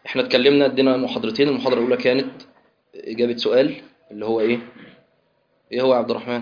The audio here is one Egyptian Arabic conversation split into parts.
احنا اتكلمنا ادينا محاضرتين المحاضرة الأولى كانت إجابة سؤال اللي هو إيه إيه هو يا عبد الرحمن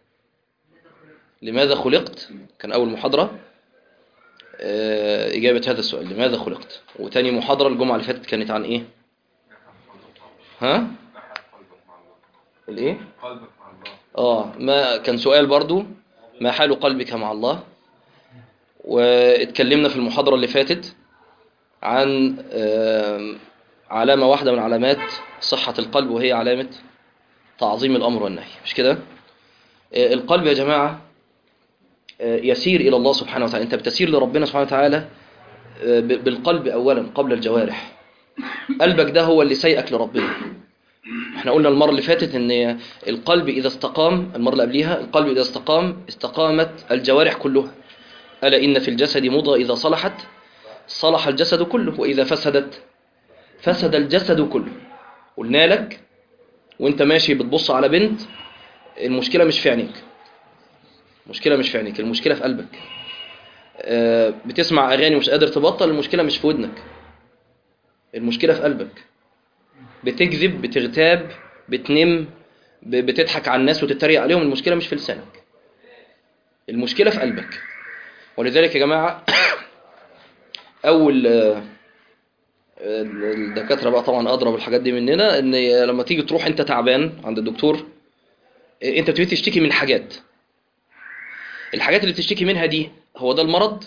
لماذا خلقت كان أول محاضرة آه، إجابة هذا السؤال لماذا خلقت وتاني محاضرة الجمعة اللي فاتت كانت عن إيه ها الإيه قلبك مع الله آه ما كان سؤال برضو ما حال قلبك مع الله واتكلمنا في المحاضرة اللي فاتت عن آم، علامة واحدة من علامات صحة القلب وهي علامة تعظيم الأمر والنهي مش كده آه، القلب يا جماعة آه، يسير إلى الله سبحانه وتعالى أنت بتسير لربنا سبحانه وتعالى آه، ب- بالقلب أولا قبل الجوارح قلبك ده هو اللي سيئك لربنا احنا قلنا المرة اللي فاتت ان القلب اذا استقام المرة اللي قبليها القلب اذا استقام استقامت الجوارح كلها ألا إن في الجسد مضغة إذا صلحت صلح الجسد كله وإذا فسدت فسد الجسد كله قلنا لك وانت ماشي بتبص على بنت المشكلة مش في عينيك المشكلة مش في عينيك المشكلة في قلبك آه، بتسمع أغاني ومش قادر تبطل المشكلة مش في ودنك المشكلة في قلبك بتكذب بتغتاب بتنم ب- بتضحك على الناس وتتريق عليهم المشكلة مش في لسانك المشكلة في قلبك ولذلك يا جماعة أول آه، الدكاترة بقى طبعا أضرب الحاجات دي مننا إن لما تيجي تروح أنت تعبان عند الدكتور آه، أنت بتبتدي تشتكي من حاجات الحاجات اللي بتشتكي منها دي هو ده المرض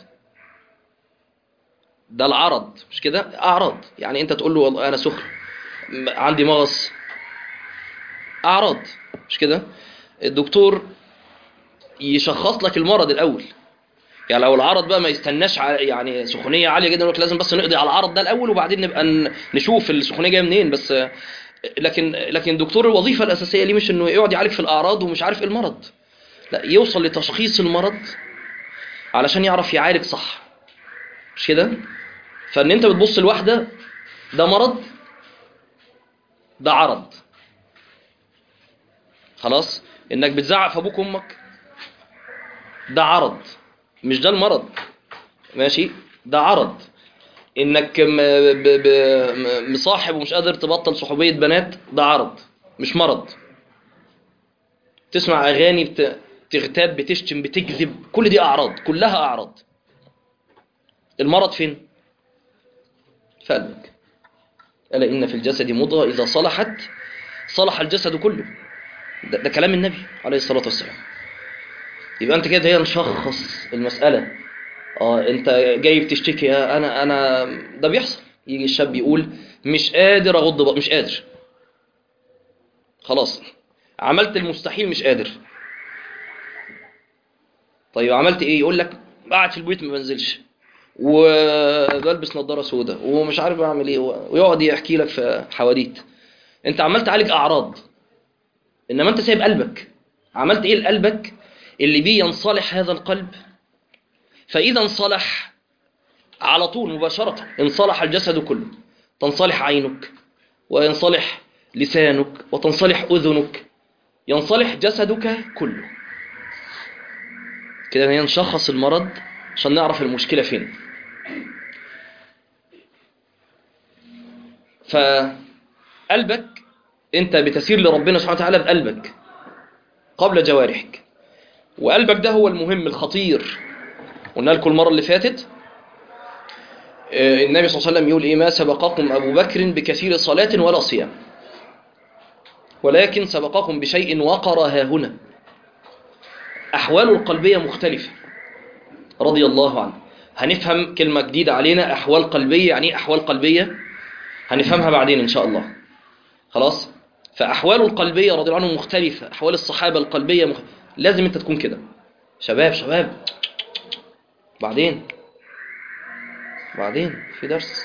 ده العرض مش كده أعراض يعني أنت تقول له والله أنا سخن م- عندي مغص أعراض مش كده الدكتور يشخص لك المرض الأول يعني لو العرض بقى ما يستناش ع- يعني سخونيه عاليه جدا يقول لك لازم بس نقضي على العرض ده الاول وبعدين نبقى ن- نشوف السخونيه جايه منين بس آه، لكن لكن دكتور الوظيفه الاساسيه ليه مش انه يقعد يعالج في الاعراض ومش عارف ايه المرض لا يوصل لتشخيص المرض علشان يعرف يعالج صح مش كده فان انت بتبص لواحده ده مرض ده عرض خلاص انك بتزعق في ابوك وامك ده عرض مش ده المرض ماشي ده عرض انك م- ب- ب- م- مصاحب ومش قادر تبطل صحوبية بنات ده عرض مش مرض تسمع اغاني بت... تغتاب بتشتم بتكذب كل دي اعراض كلها اعراض المرض فين في قلبك الا ان في الجسد مضغه اذا صلحت صلح الجسد كله ده, ده كلام النبي عليه الصلاه والسلام يبقى انت كده هي نشخص المسألة اه انت جاي بتشتكي يا انا انا ده بيحصل يجي الشاب يقول مش قادر اغض بق... مش قادر خلاص عملت المستحيل مش قادر طيب عملت ايه يقول لك قاعد في البيت ما بنزلش وبلبس نظارة سوداء ومش عارف اعمل ايه ويقعد يحكي لك في حواديت انت عمال تعالج اعراض انما انت سايب قلبك عملت ايه لقلبك اللي بيه ينصلح هذا القلب فإذا انصلح على طول مباشرة انصلح الجسد كله تنصلح عينك وينصلح لسانك وتنصلح أذنك ينصلح جسدك كله كده هي نشخص المرض عشان نعرف المشكلة فين فقلبك انت بتسير لربنا سبحانه وتعالى بقلبك قبل جوارحك وقلبك ده هو المهم الخطير قلنا لكم المرة اللي فاتت آه، النبي صلى الله عليه وسلم يقول إيه ما سبقكم أبو بكر بكثير صلاة ولا صيام ولكن سبقكم بشيء وقر ها هنا أحواله القلبية مختلفة رضي الله عنه هنفهم كلمة جديدة علينا أحوال قلبية يعني إيه أحوال قلبية هنفهمها بعدين إن شاء الله خلاص فأحواله القلبية رضي الله عنه مختلفة أحوال الصحابة القلبية مخ... لازم أنت تكون كده شباب شباب بعدين بعدين في درس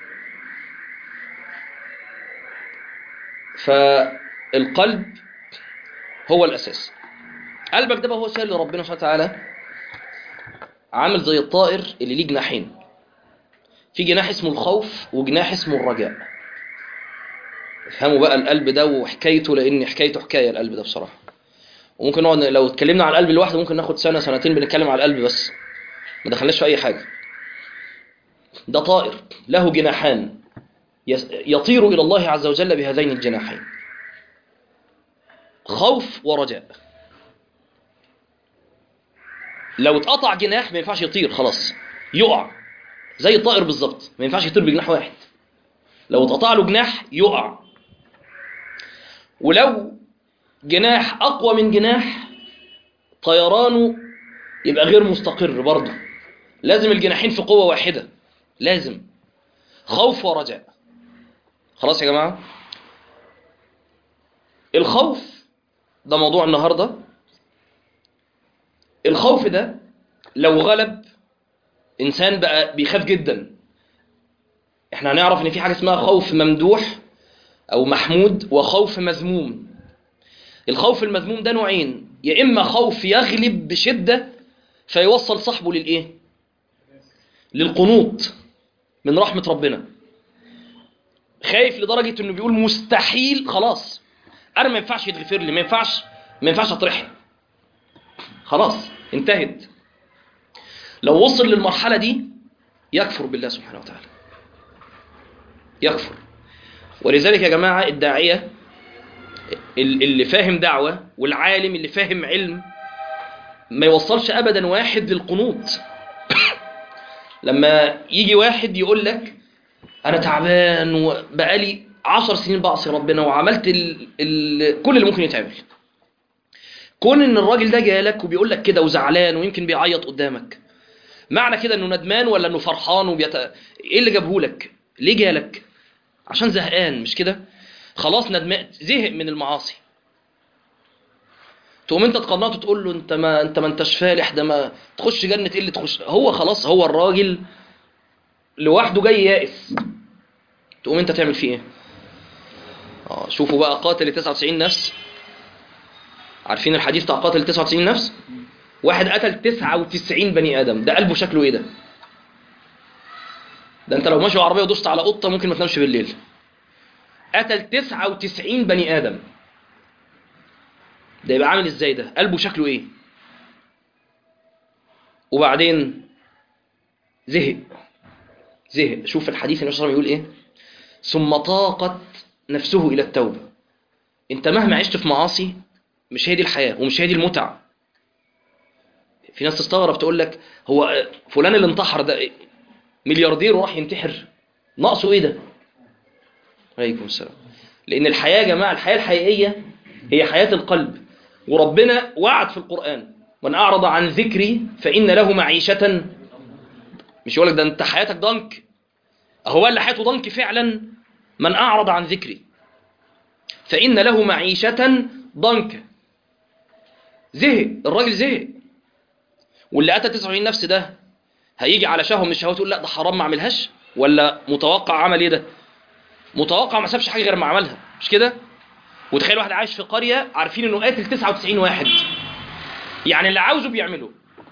فالقلب هو الأساس قلبك ده بقى هو سائل لربنا سبحانه وتعالى عامل زي الطائر اللي ليه جناحين في جناح اسمه الخوف وجناح اسمه الرجاء افهموا بقى القلب ده وحكايته لان حكايته حكايه القلب ده بصراحه وممكن نقعد لو اتكلمنا على القلب لوحده ممكن ناخد سنه سنتين بنتكلم على القلب بس ما دخلناش في اي حاجه ده طائر له جناحان يس- يطير إلى الله عز وجل بهذين الجناحين خوف ورجاء لو اتقطع جناح ما ينفعش يطير خلاص يقع زي الطائر بالظبط ما ينفعش يطير بجناح واحد لو اتقطع له جناح يقع ولو جناح أقوى من جناح طيرانه يبقى غير مستقر برضه لازم الجناحين في قوة واحدة لازم خوف ورجاء خلاص يا جماعة الخوف ده موضوع النهاردة الخوف ده لو غلب إنسان بقى بيخاف جدا احنا هنعرف ان في حاجة اسمها خوف ممدوح او محمود وخوف مذموم الخوف المذموم ده نوعين يا اما خوف يغلب بشدة فيوصل صاحبه للايه للقنوط من رحمة ربنا خايف لدرجة انه بيقول مستحيل خلاص انا ما ينفعش يتغفر لي ما ينفعش ما ينفعش اطرحها خلاص انتهت لو وصل للمرحلة دي يكفر بالله سبحانه وتعالى يكفر ولذلك يا جماعة الداعية اللي فاهم دعوة والعالم اللي فاهم علم ما يوصلش أبدا واحد للقنوط لما يجي واحد يقول لك أنا تعبان وبقالي عشر سنين بعصي ربنا وعملت ال ال كل اللي ممكن يتعمل كون ان الراجل ده جالك وبيقول لك كده وزعلان ويمكن بيعيط قدامك معنى كده انه ندمان ولا انه فرحان وبيت... ايه اللي جابه لك ليه جالك عشان زهقان مش كده خلاص ندمان زهق من المعاصي تقوم انت تقنعه تقول له انت ما انت ما انتش فالح ده ما تخش جنه ايه اللي تخش هو خلاص هو الراجل لوحده جاي يائس تقوم انت تعمل فيه ايه اه شوفوا بقى قاتل 99 نفس عارفين الحديث بتاع قاتل 99 نفس واحد قتل 99 بني ادم ده قلبه شكله ايه ده ده انت لو ماشي عربيه ودوست على قطه ممكن ما تنامش بالليل قتل 99 بني ادم ده يبقى عامل ازاي ده قلبه شكله ايه وبعدين زهق زهق شوف الحديث النبي صلى الله عليه وسلم يقول ايه ثم طاقت نفسه الى التوبه انت مهما عشت في معاصي مش هي دي الحياه ومش هي دي المتعه في ناس تستغرب تقول لك هو فلان اللي انتحر ده ملياردير وراح ينتحر ناقصه ايه ده عليكم السلام لان الحياه يا جماعه الحياه الحقيقيه هي حياه القلب وربنا وعد في القران من اعرض عن ذكري فان له معيشه مش يقول لك ده انت حياتك ضنك هو اللي حياته ضنك فعلا من اعرض عن ذكري فان له معيشه ضنكا زهق الراجل زهق واللي قتل 99 نفس ده هيجي على شهوه من الشهوات يقول لا ده حرام ما اعملهاش ولا متوقع عمل ايه ده متوقع ما سابش حاجه غير ما عملها مش كده وتخيل واحد عايش في قريه عارفين انه قاتل 99 واحد يعني اللي عاوزه بيعمله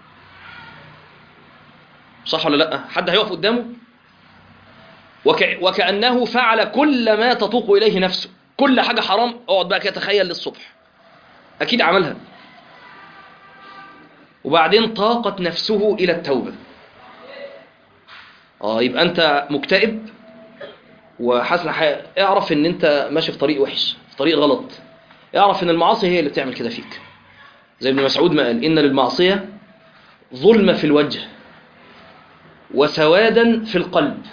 صح ولا لا حد هيقف قدامه وك... وكانه فعل كل ما تطوق اليه نفسه كل حاجه حرام اقعد بقى كده تخيل للصبح اكيد عملها وبعدين طاقت نفسه الى التوبه اه يبقى انت مكتئب وحاسس حي... اعرف ان انت ماشي في طريق وحش في طريق غلط اعرف ان المعاصي هي اللي بتعمل كده فيك زي ابن مسعود ما قال ان للمعصيه ظلمه في الوجه وسوادا في القلب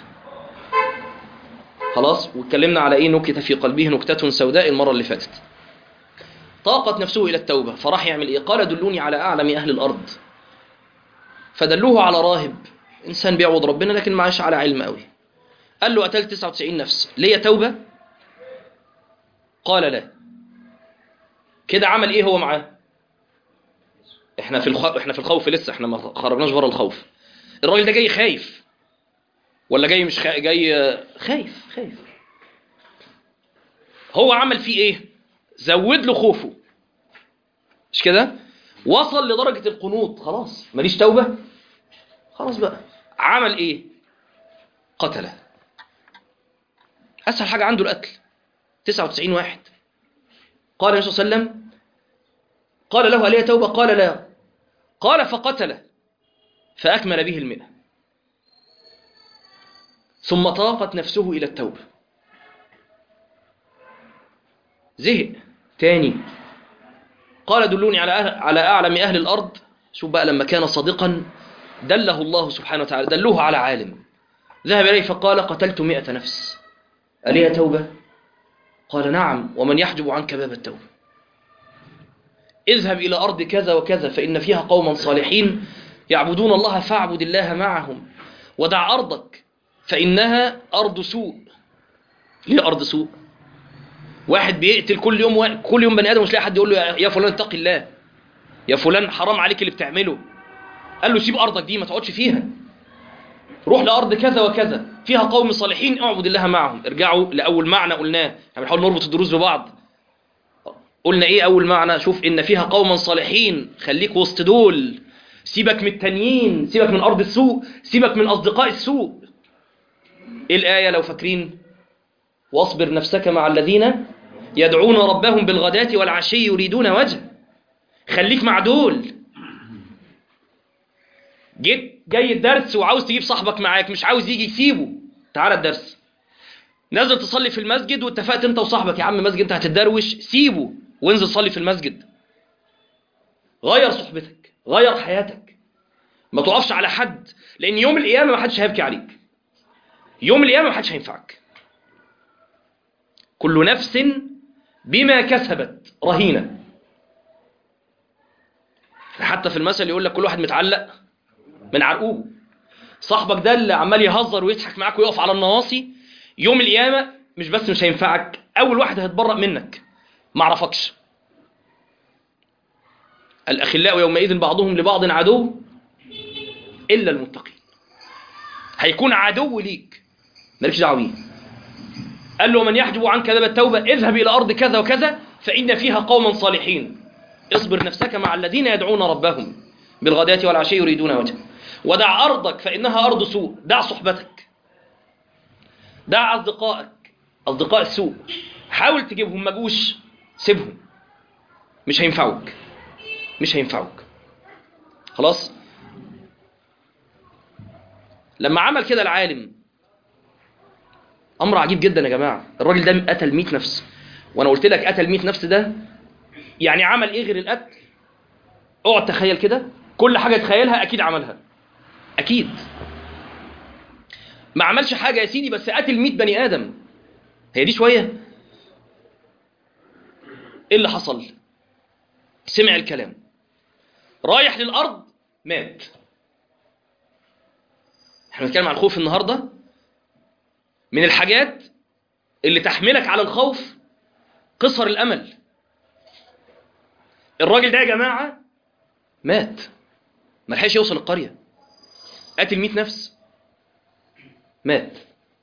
خلاص واتكلمنا على ايه نكت في قلبه نكتة سوداء المرة اللي فاتت طاقت نفسه إلى التوبة فراح يعمل إيه قال دلوني على أعلم أهل الأرض فدلوه على راهب إنسان بيعبد ربنا لكن معاش على علم قوي قال له قتلت 99 نفس ليه توبة قال لا كده عمل إيه هو معاه احنا في الخ... احنا في الخوف لسه احنا ما خرجناش بره الخوف الراجل ده جاي خايف ولا جاي مش خا... جاي خايف خايف هو عمل فيه ايه زود له خوفه مش كده وصل لدرجة القنوط خلاص ماليش توبة خلاص بقى عمل ايه قتله اسهل حاجة عنده القتل 99 واحد قال النبي صلى الله عليه وسلم قال له هل هي توبة قال لا قال فقتله فأكمل به المئة ثم طاقت نفسه إلى التوبة زهق تاني قال دلوني على أهل على أعلم أهل الأرض شوف بقى لما كان صادقا دله الله سبحانه وتعالى دلوه على عالم ذهب إليه فقال قتلت مئة نفس أليها توبة قال نعم ومن يحجب عنك باب التوبة اذهب إلى أرض كذا وكذا فإن فيها قوما صالحين يعبدون الله فاعبد الله معهم ودع أرضك فإنها أرض سوء ليه أرض سوء واحد بيقتل كل يوم و... كل يوم بني آدم مش لاقي حد يقول له يا يا فلان اتق الله يا فلان حرام عليك اللي بتعمله قال له سيب أرضك دي ما تقعدش فيها روح لأرض كذا وكذا فيها قوم صالحين اعبد الله معهم ارجعوا لأول معنى قلناه احنا بنحاول نربط الدروس ببعض قلنا ايه أول معنى شوف إن فيها قوما صالحين خليك وسط دول سيبك من التانيين سيبك من أرض السوء سيبك من أصدقاء السوء ايه الآية لو فاكرين واصبر نفسك مع الذين يدعون ربهم بالغداة والعشي يريدون وجه خليك مع دول جيت جاي الدرس وعاوز تجيب صاحبك معاك مش عاوز يجي سيبه تعالى الدرس نازل تصلي في المسجد واتفقت انت وصاحبك يا عم مسجد انت هتدروش سيبه وانزل صلي في المسجد غير صحبتك غير حياتك ما تقفش على حد لان يوم القيامه ما حدش هيبكي عليك يوم القيامه ما حدش هينفعك كل نفس بما كسبت رهينه حتى في المثل يقول لك كل واحد متعلق من عرقوبه صاحبك ده اللي عمال يهزر ويضحك معاك ويقف على النواصي يوم القيامه مش بس مش هينفعك اول واحد هيتبرأ منك ما عرفكش الاخلاء يومئذ بعضهم لبعض عدو الا المتقين هيكون عدو ليك مالكش دعوه بيه قال له من يحجب عنك باب التوبه اذهب الى ارض كذا وكذا فان فيها قوما صالحين اصبر نفسك مع الذين يدعون ربهم بالغداة والعشي يريدون وجهه ودع أرضك فإنها أرض سوء دع صحبتك دع أصدقائك أصدقاء السوء حاول تجيبهم مجوش سيبهم مش هينفعوك مش هينفعوك خلاص لما عمل كده العالم أمر عجيب جدا يا جماعة الراجل ده قتل 100 نفس وأنا قلت لك قتل 100 نفس ده يعني عمل إيه غير القتل اقعد تخيل كده كل حاجة تخيلها أكيد عملها أكيد ما عملش حاجة يا سيدي بس قتل 100 بني آدم هي دي شوية إيه اللي حصل سمع الكلام رايح للأرض مات احنا بنتكلم عن الخوف النهاردة من الحاجات اللي تحملك على الخوف قصر الأمل الراجل ده يا جماعة مات ما لحقش يوصل القرية قتل 100 نفس مات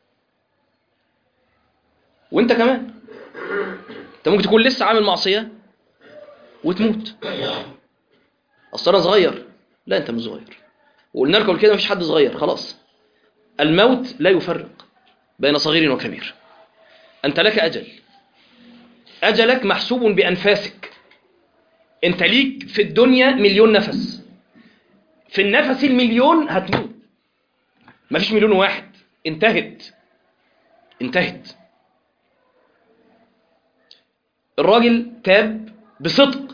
وانت كمان انت ممكن تكون لسه عامل معصية وتموت اصل انا صغير لا انت مش صغير وقلنا لكم كده مفيش حد صغير خلاص الموت لا يفرق بين صغير وكبير انت لك اجل اجلك محسوب بانفاسك انت ليك في الدنيا مليون نفس في النفس المليون هتموت مفيش مليون واحد انتهت انتهت الراجل تاب بصدق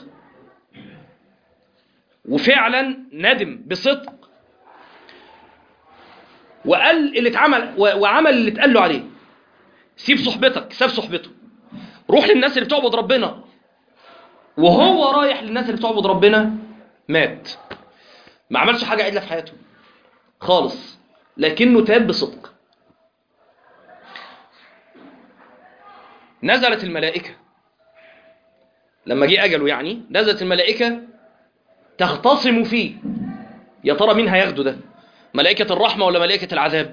وفعلا ندم بصدق وقال اللي اتعمل وعمل اللي اتقال له عليه سيب صحبتك ساب صحبته روح للناس اللي بتعبد ربنا وهو رايح للناس اللي بتعبد ربنا مات ما عملش حاجة عدلة في حياته خالص لكنه تاب بصدق نزلت الملائكة لما جه أجله يعني نزلت الملائكة تختصم فيه يا ترى مين هياخده ده ملائكة الرحمة ولا ملائكة العذاب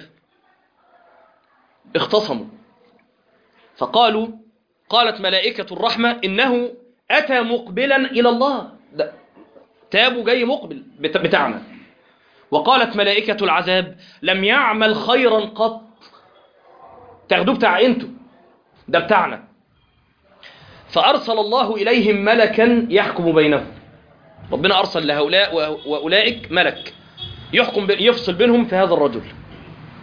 اختصموا فقالوا قالت ملائكة الرحمة إنه أتى مقبلا إلى الله ده تاب جاي مقبل بتاعنا وقالت ملائكة العذاب لم يعمل خيرا قط تاخدوه بتاع انتوا ده بتاعنا فأرسل الله إليهم ملكا يحكم بينهم ربنا أرسل لهؤلاء وأولئك ملك يحكم يفصل بينهم في هذا الرجل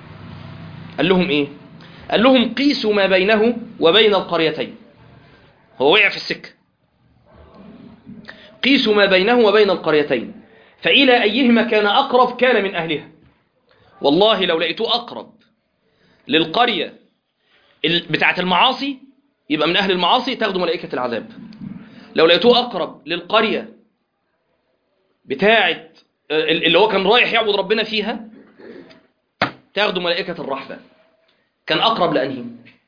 قال لهم إيه قال لهم قيسوا ما بينه وبين القريتين هو وقع في السكة قيسوا ما بينه وبين القريتين فإلى أيهما كان أقرب كان من أهلها والله لو لقيتوه أقرب للقرية ال- بتاعة المعاصي يبقى من أهل المعاصي تاخدوا ملائكة العذاب لو لقيتوه أقرب للقرية بتاعة ال- اللي هو كان رايح يعبد ربنا فيها تاخدوا ملائكة الرحمة كان أقرب لأنهي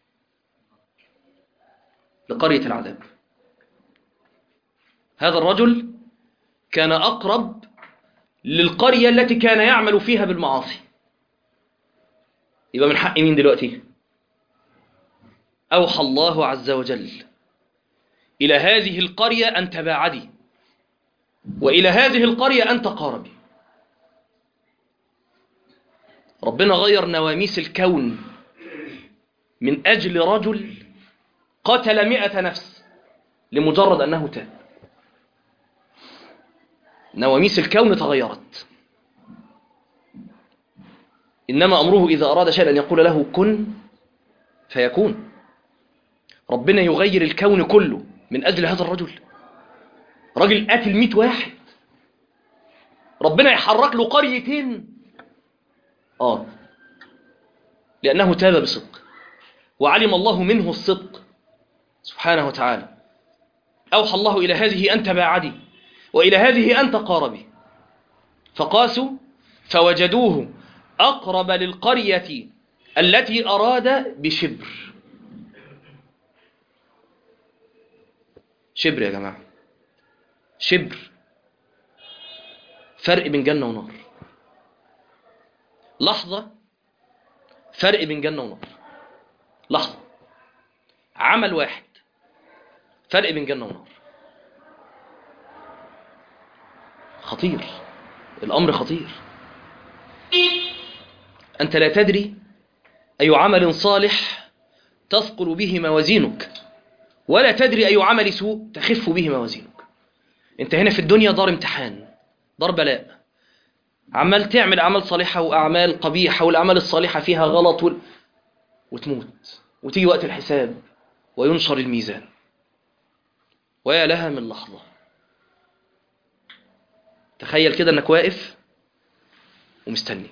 لقرية العذاب هذا الرجل كان أقرب للقرية التي كان يعمل فيها بالمعاصي يبقى من حق مين دلوقتي أوحى الله عز وجل إلى هذه القرية أن تباعدي وإلى هذه القرية أن تقاربي ربنا غير نواميس الكون من أجل رجل قتل مئة نفس لمجرد أنه تاب نواميس الكون تغيرت إنما أمره إذا أراد شيئا أن يقول له كن فيكون ربنا يغير الكون كله من أجل هذا الرجل راجل قاتل مئة واحد ربنا يحرك له قريتين آه لأنه تاب بصدق وعلم الله منه الصدق سبحانه وتعالى أوحى الله إلى هذه أن تباعدي وإلى هذه أن تقاربي فقاسوا فوجدوه أقرب للقرية التي أراد بشبر شبر يا جماعة شبر فرق بين جنة ونار لحظة فرق بين جنة ونار لحظة عمل واحد فرق بين جنة ونار خطير الأمر خطير أنت لا تدري أي عمل صالح تثقل به موازينك ولا تدري أي عمل سوء تخف به موازينك أنت هنا في الدنيا دار امتحان دار بلاء عمال تعمل أعمال صالحة وأعمال قبيحة والأعمال الصالحة فيها غلط وال... وتموت وتيجي وقت الحساب وينشر الميزان ويا لها من لحظة تخيل كده انك واقف ومستني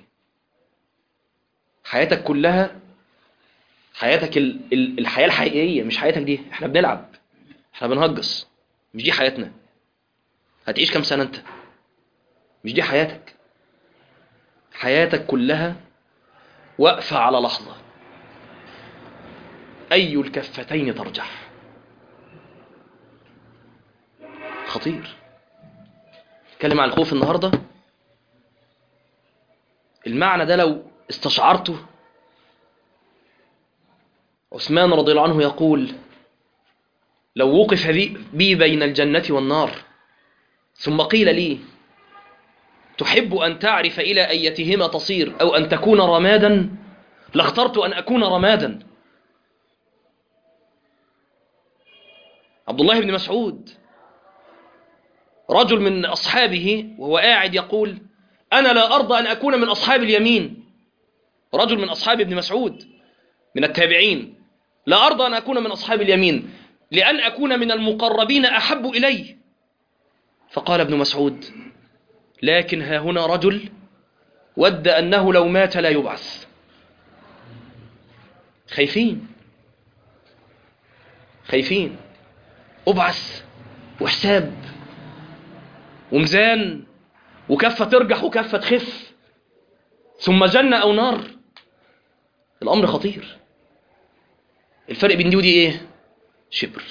حياتك كلها حياتك ال... ال... الحياة الحقيقية مش حياتك دي احنا بنلعب احنا بنهجص مش دي حياتنا هتعيش كام سنة انت مش دي حياتك حياتك كلها واقفة على لحظة أي الكفتين ترجح خطير نتكلم عن الخوف النهاردة المعنى ده لو استشعرته عثمان رضي الله عنه يقول لو وقف بي بين الجنة والنار ثم قيل لي تحب أن تعرف إلى أيتهما تصير أو أن تكون رمادا لاخترت أن أكون رمادا عبد الله بن مسعود رجل من أصحابه وهو قاعد يقول أنا لا أرضى أن أكون من أصحاب اليمين رجل من أصحاب ابن مسعود من التابعين لا أرضى أن أكون من أصحاب اليمين لأن أكون من المقربين أحب إلي فقال ابن مسعود لكن ها هنا رجل ود أنه لو مات لا يبعث خايفين خايفين أبعث وحساب وميزان وكفة ترجح وكفة تخف ثم جنة أو نار الأمر خطير الفرق بين دي ودي إيه شبر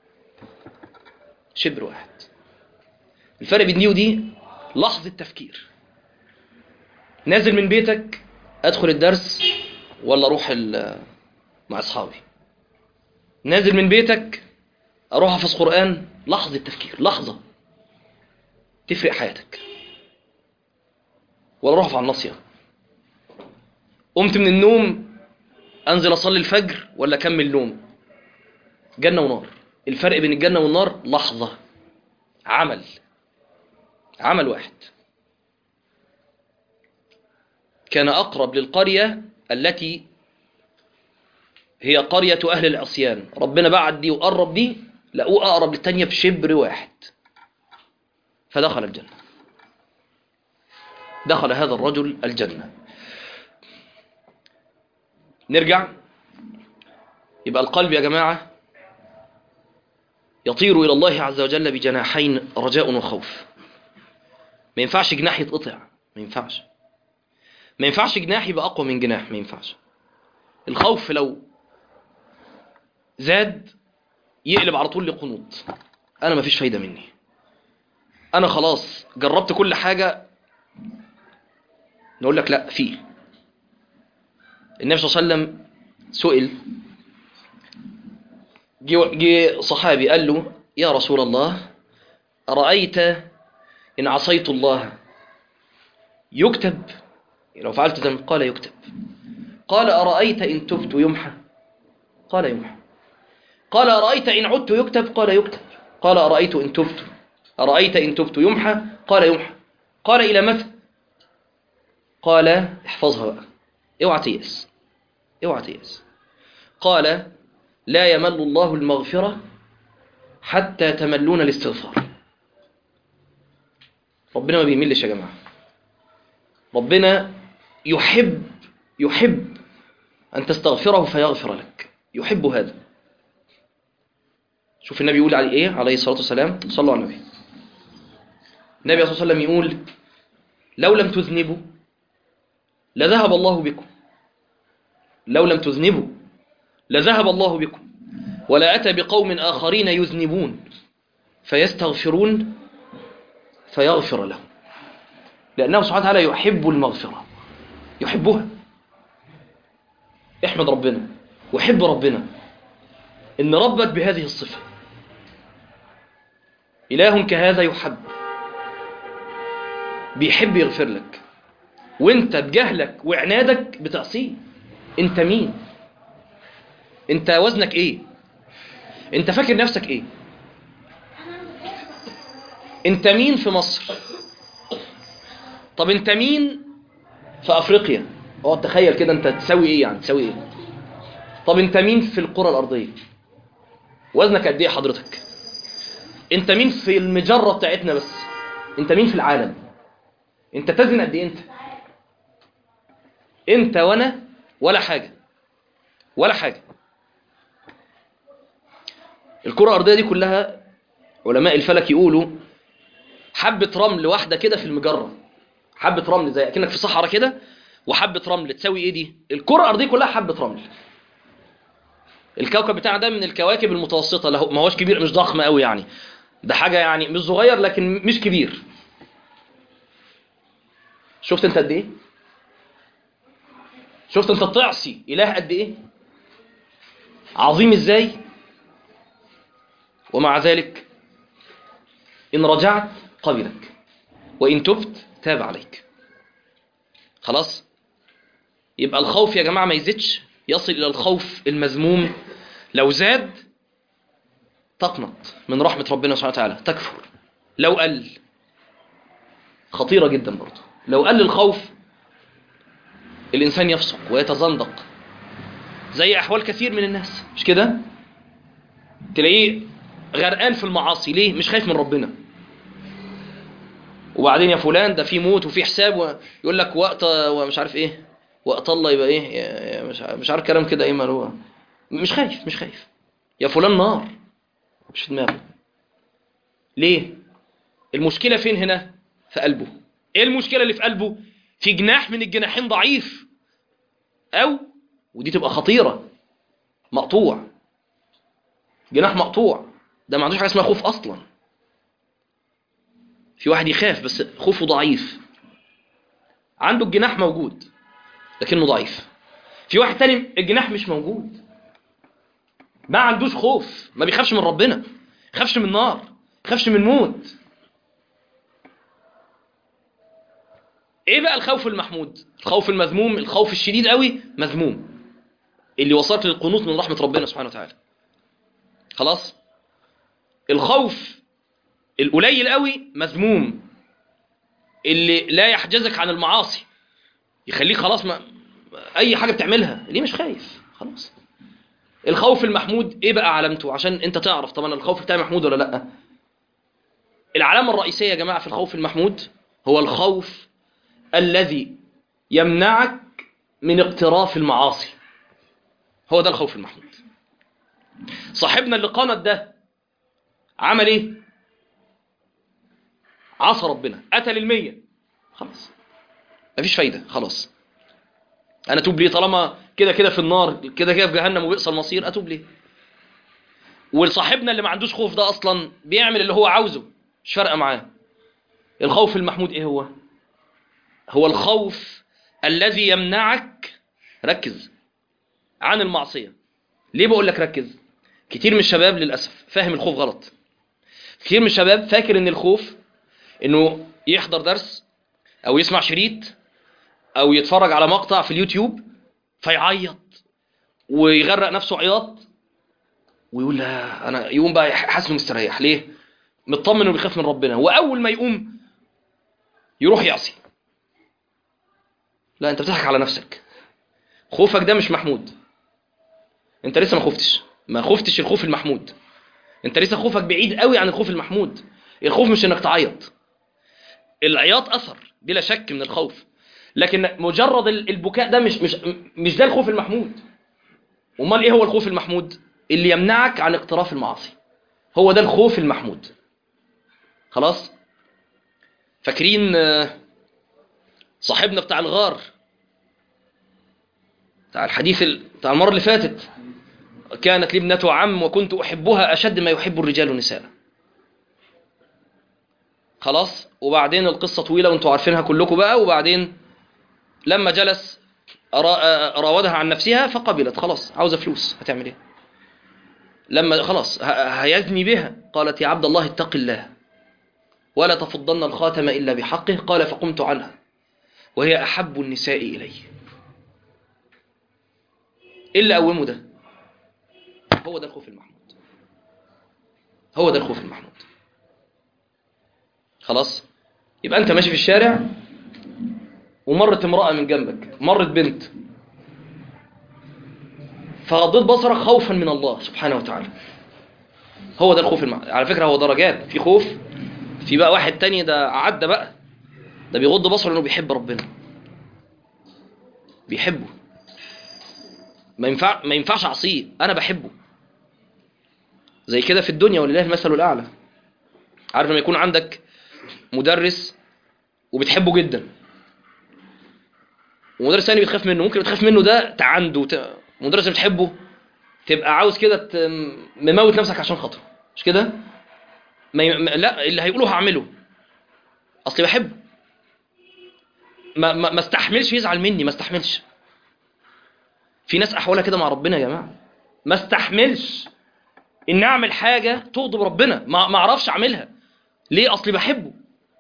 شبر واحد الفرق بين دي ودي لحظة تفكير نازل من بيتك أدخل الدرس ولا أروح مع أصحابي نازل من بيتك أروح أحفظ قرآن لحظة تفكير لحظة تفرق حياتك ولا أروح على الناصية قمت من النوم أنزل أصلي الفجر ولا أكمل نوم جنة ونار الفرق بين الجنة والنار لحظة عمل عمل واحد كان أقرب للقرية التي هي قرية أهل العصيان ربنا بعد دي وقرب دي لقوه أقرب للتانية بشبر واحد فدخل الجنة دخل هذا الرجل الجنة نرجع يبقى القلب يا جماعة يطير إلى الله عز وجل بجناحين رجاء وخوف ما ينفعش جناح يتقطع ما ينفعش ما ينفعش جناح يبقى أقوى من جناح ما ينفعش الخوف لو زاد يقلب على طول لقنوط أنا ما فيش فايدة مني أنا خلاص جربت كل حاجة نقول لك لا في النبي صلى الله عليه وسلم سئل جه صحابي قال له يا رسول الله أرأيت إن عصيت الله يكتب لو فعلت ذنب قال يكتب قال أرأيت إن تبت يمحى قال يمحى قال أرأيت إن عدت يكتب قال يكتب قال أرأيت إن تبت أرأيت إن تبت يمحى قال يمحى قال إلى متى قال احفظها بقى اوعى تيأس اوعى تيأس قال لا يمل الله المغفرة حتى تملون الاستغفار ربنا ما بيملش يا جماعة ربنا يحب يحب أن تستغفره فيغفر لك يحب هذا شوف النبي يقول عليه إيه عليه الصلاة والسلام صلوا على النبي النبي صلى الله عليه وسلم يقول لو لم تذنبوا لذهب الله بكم لو لم تذنبوا لذهب الله بكم ولا أتى بقوم آخرين يذنبون فيستغفرون فيغفر لهم لأنه سبحانه وتعالى يحب المغفرة يحبها احمد ربنا وحب ربنا إن ربك بهذه الصفة إله كهذا يحب بيحب يغفر لك وانت بجهلك وعنادك بتعصيه انت مين انت وزنك ايه انت فاكر نفسك ايه انت مين في مصر طب انت مين في افريقيا اقعد تخيل كده انت تسوي ايه يعني تسوي ايه طب انت مين في القرى الارضيه وزنك قد ايه حضرتك انت مين في المجره بتاعتنا بس انت مين في العالم انت تزن قد ايه انت انت وانا ولا حاجه ولا حاجه الكره الارضيه دي كلها علماء الفلك يقولوا حبه رمل واحده كده في المجره حبه رمل زي اكنك في صحراء كده وحبه رمل تساوي ايه دي الكره الارضيه كلها حبه رمل الكوكب بتاعنا ده من الكواكب المتوسطه له ما هوش كبير مش ضخم قوي يعني ده حاجه يعني مش صغير لكن مش كبير شفت انت قد ايه شفت انت تعصي اله قد ايه عظيم ازاي ومع ذلك ان رجعت قبلك وان تبت تاب عليك خلاص يبقى الخوف يا جماعه ما يزيدش يصل الى الخوف المذموم لو زاد تقنط من رحمه ربنا سبحانه وتعالى تكفر لو قل خطيره جدا برضه لو قل الخوف الإنسان يفسق ويتزندق زي أحوال كثير من الناس مش كده تلاقيه غرقان في المعاصي ليه مش خايف من ربنا وبعدين يا فلان ده في موت وفي حساب ويقول لك وقت ومش عارف ايه وقت الله يبقى ايه مش مش عارف كلام كده ايه هو مش خايف مش خايف يا فلان نار مش في دماغه ليه المشكله فين هنا في قلبه ايه المشكله اللي في قلبه في جناح من الجناحين ضعيف او ودي تبقى خطيره مقطوع جناح مقطوع ده ما عندوش حاجه اسمها خوف اصلا في واحد يخاف بس خوفه ضعيف عنده الجناح موجود لكنه ضعيف في واحد تاني الجناح مش موجود ما عندوش خوف ما بيخافش من ربنا خافش من النار خافش من الموت ايه بقى الخوف المحمود الخوف المذموم الخوف الشديد قوي مذموم اللي وصلك للقنوط من رحمة ربنا سبحانه وتعالى خلاص الخوف القليل قوي مذموم اللي لا يحجزك عن المعاصي يخليك خلاص ما اي حاجة بتعملها ليه مش خايف خلاص الخوف المحمود ايه بقى علامته عشان انت تعرف طبعا الخوف بتاعي محمود ولا لا العلامة الرئيسية يا جماعة في الخوف المحمود هو الخوف الذي يمنعك من اقتراف المعاصي هو ده الخوف المحمود صاحبنا اللي قنط ده عمل ايه عصى ربنا قتل المية خلاص مفيش فايدة خلاص انا اتوب ليه طالما كده كده في النار كده كده في جهنم وبئس المصير اتوب ليه وصاحبنا اللي ما عندوش خوف ده اصلا بيعمل اللي هو عاوزه مش فارقه معاه الخوف المحمود ايه هو هو الخوف الذي يمنعك ركز عن المعصيه ليه بقول لك ركز كتير من الشباب للاسف فاهم الخوف غلط كتير من الشباب فاكر ان الخوف انه يحضر درس او يسمع شريط او يتفرج على مقطع في اليوتيوب فيعيط ويغرق نفسه عياط ويقول لا انا يقوم بقى حاسس انه مستريح ليه مطمن وبيخاف من ربنا واول ما يقوم يروح يعصي لا انت بتضحك على نفسك خوفك ده مش محمود انت لسه ما خفتش ما خفتش الخوف المحمود انت لسه خوفك بعيد قوي عن الخوف المحمود الخوف مش انك تعيط العياط اثر بلا شك من الخوف لكن مجرد البكاء ده مش مش مش ده الخوف المحمود امال ايه هو الخوف المحمود اللي يمنعك عن اقتراف المعاصي هو ده الخوف المحمود خلاص فاكرين صاحبنا بتاع الغار بتاع الحديث بتاع المره اللي فاتت كانت لي ابنة عم وكنت احبها اشد ما يحب الرجال النساء خلاص وبعدين القصه طويله وانتوا عارفينها كلكم بقى وبعدين لما جلس راودها عن نفسها فقبلت خلاص عاوزه فلوس هتعمل ايه لما خلاص هيزني بها قالت يا عبد الله اتق الله ولا تفضن الخاتم إلا بحقه قال فقمت عنها وهي أحب النساء إلي إلا أومه ده هو ده الخوف المحمود هو ده الخوف المحمود خلاص يبقى أنت ماشي في الشارع ومرت امرأة من جنبك مرت بنت فغضيت بصرك خوفا من الله سبحانه وتعالى هو ده الخوف المع... على فكرة هو درجات في خوف في بقى واحد تاني ده عدى بقى ده بيغض بصره لانه بيحب ربنا بيحبه ما ينفع ما ينفعش اعصيه انا بحبه زي كده في الدنيا ولله المثل الاعلى عارف لما يكون عندك مدرس وبتحبه جدا ومدرس ثاني بتخاف منه ممكن بتخاف منه ده تعنده ت... مدرس بتحبه تبقى عاوز كده ت... مموت نفسك عشان خاطره مش كده ما ي... لا اللي هيقوله هعمله اصلي بحبه ما ما, ما استحملش يزعل مني ما استحملش في ناس احوالها كده مع ربنا يا جماعه ما استحملش ان اعمل حاجه تغضب ربنا ما ما اعرفش اعملها ليه اصلي بحبه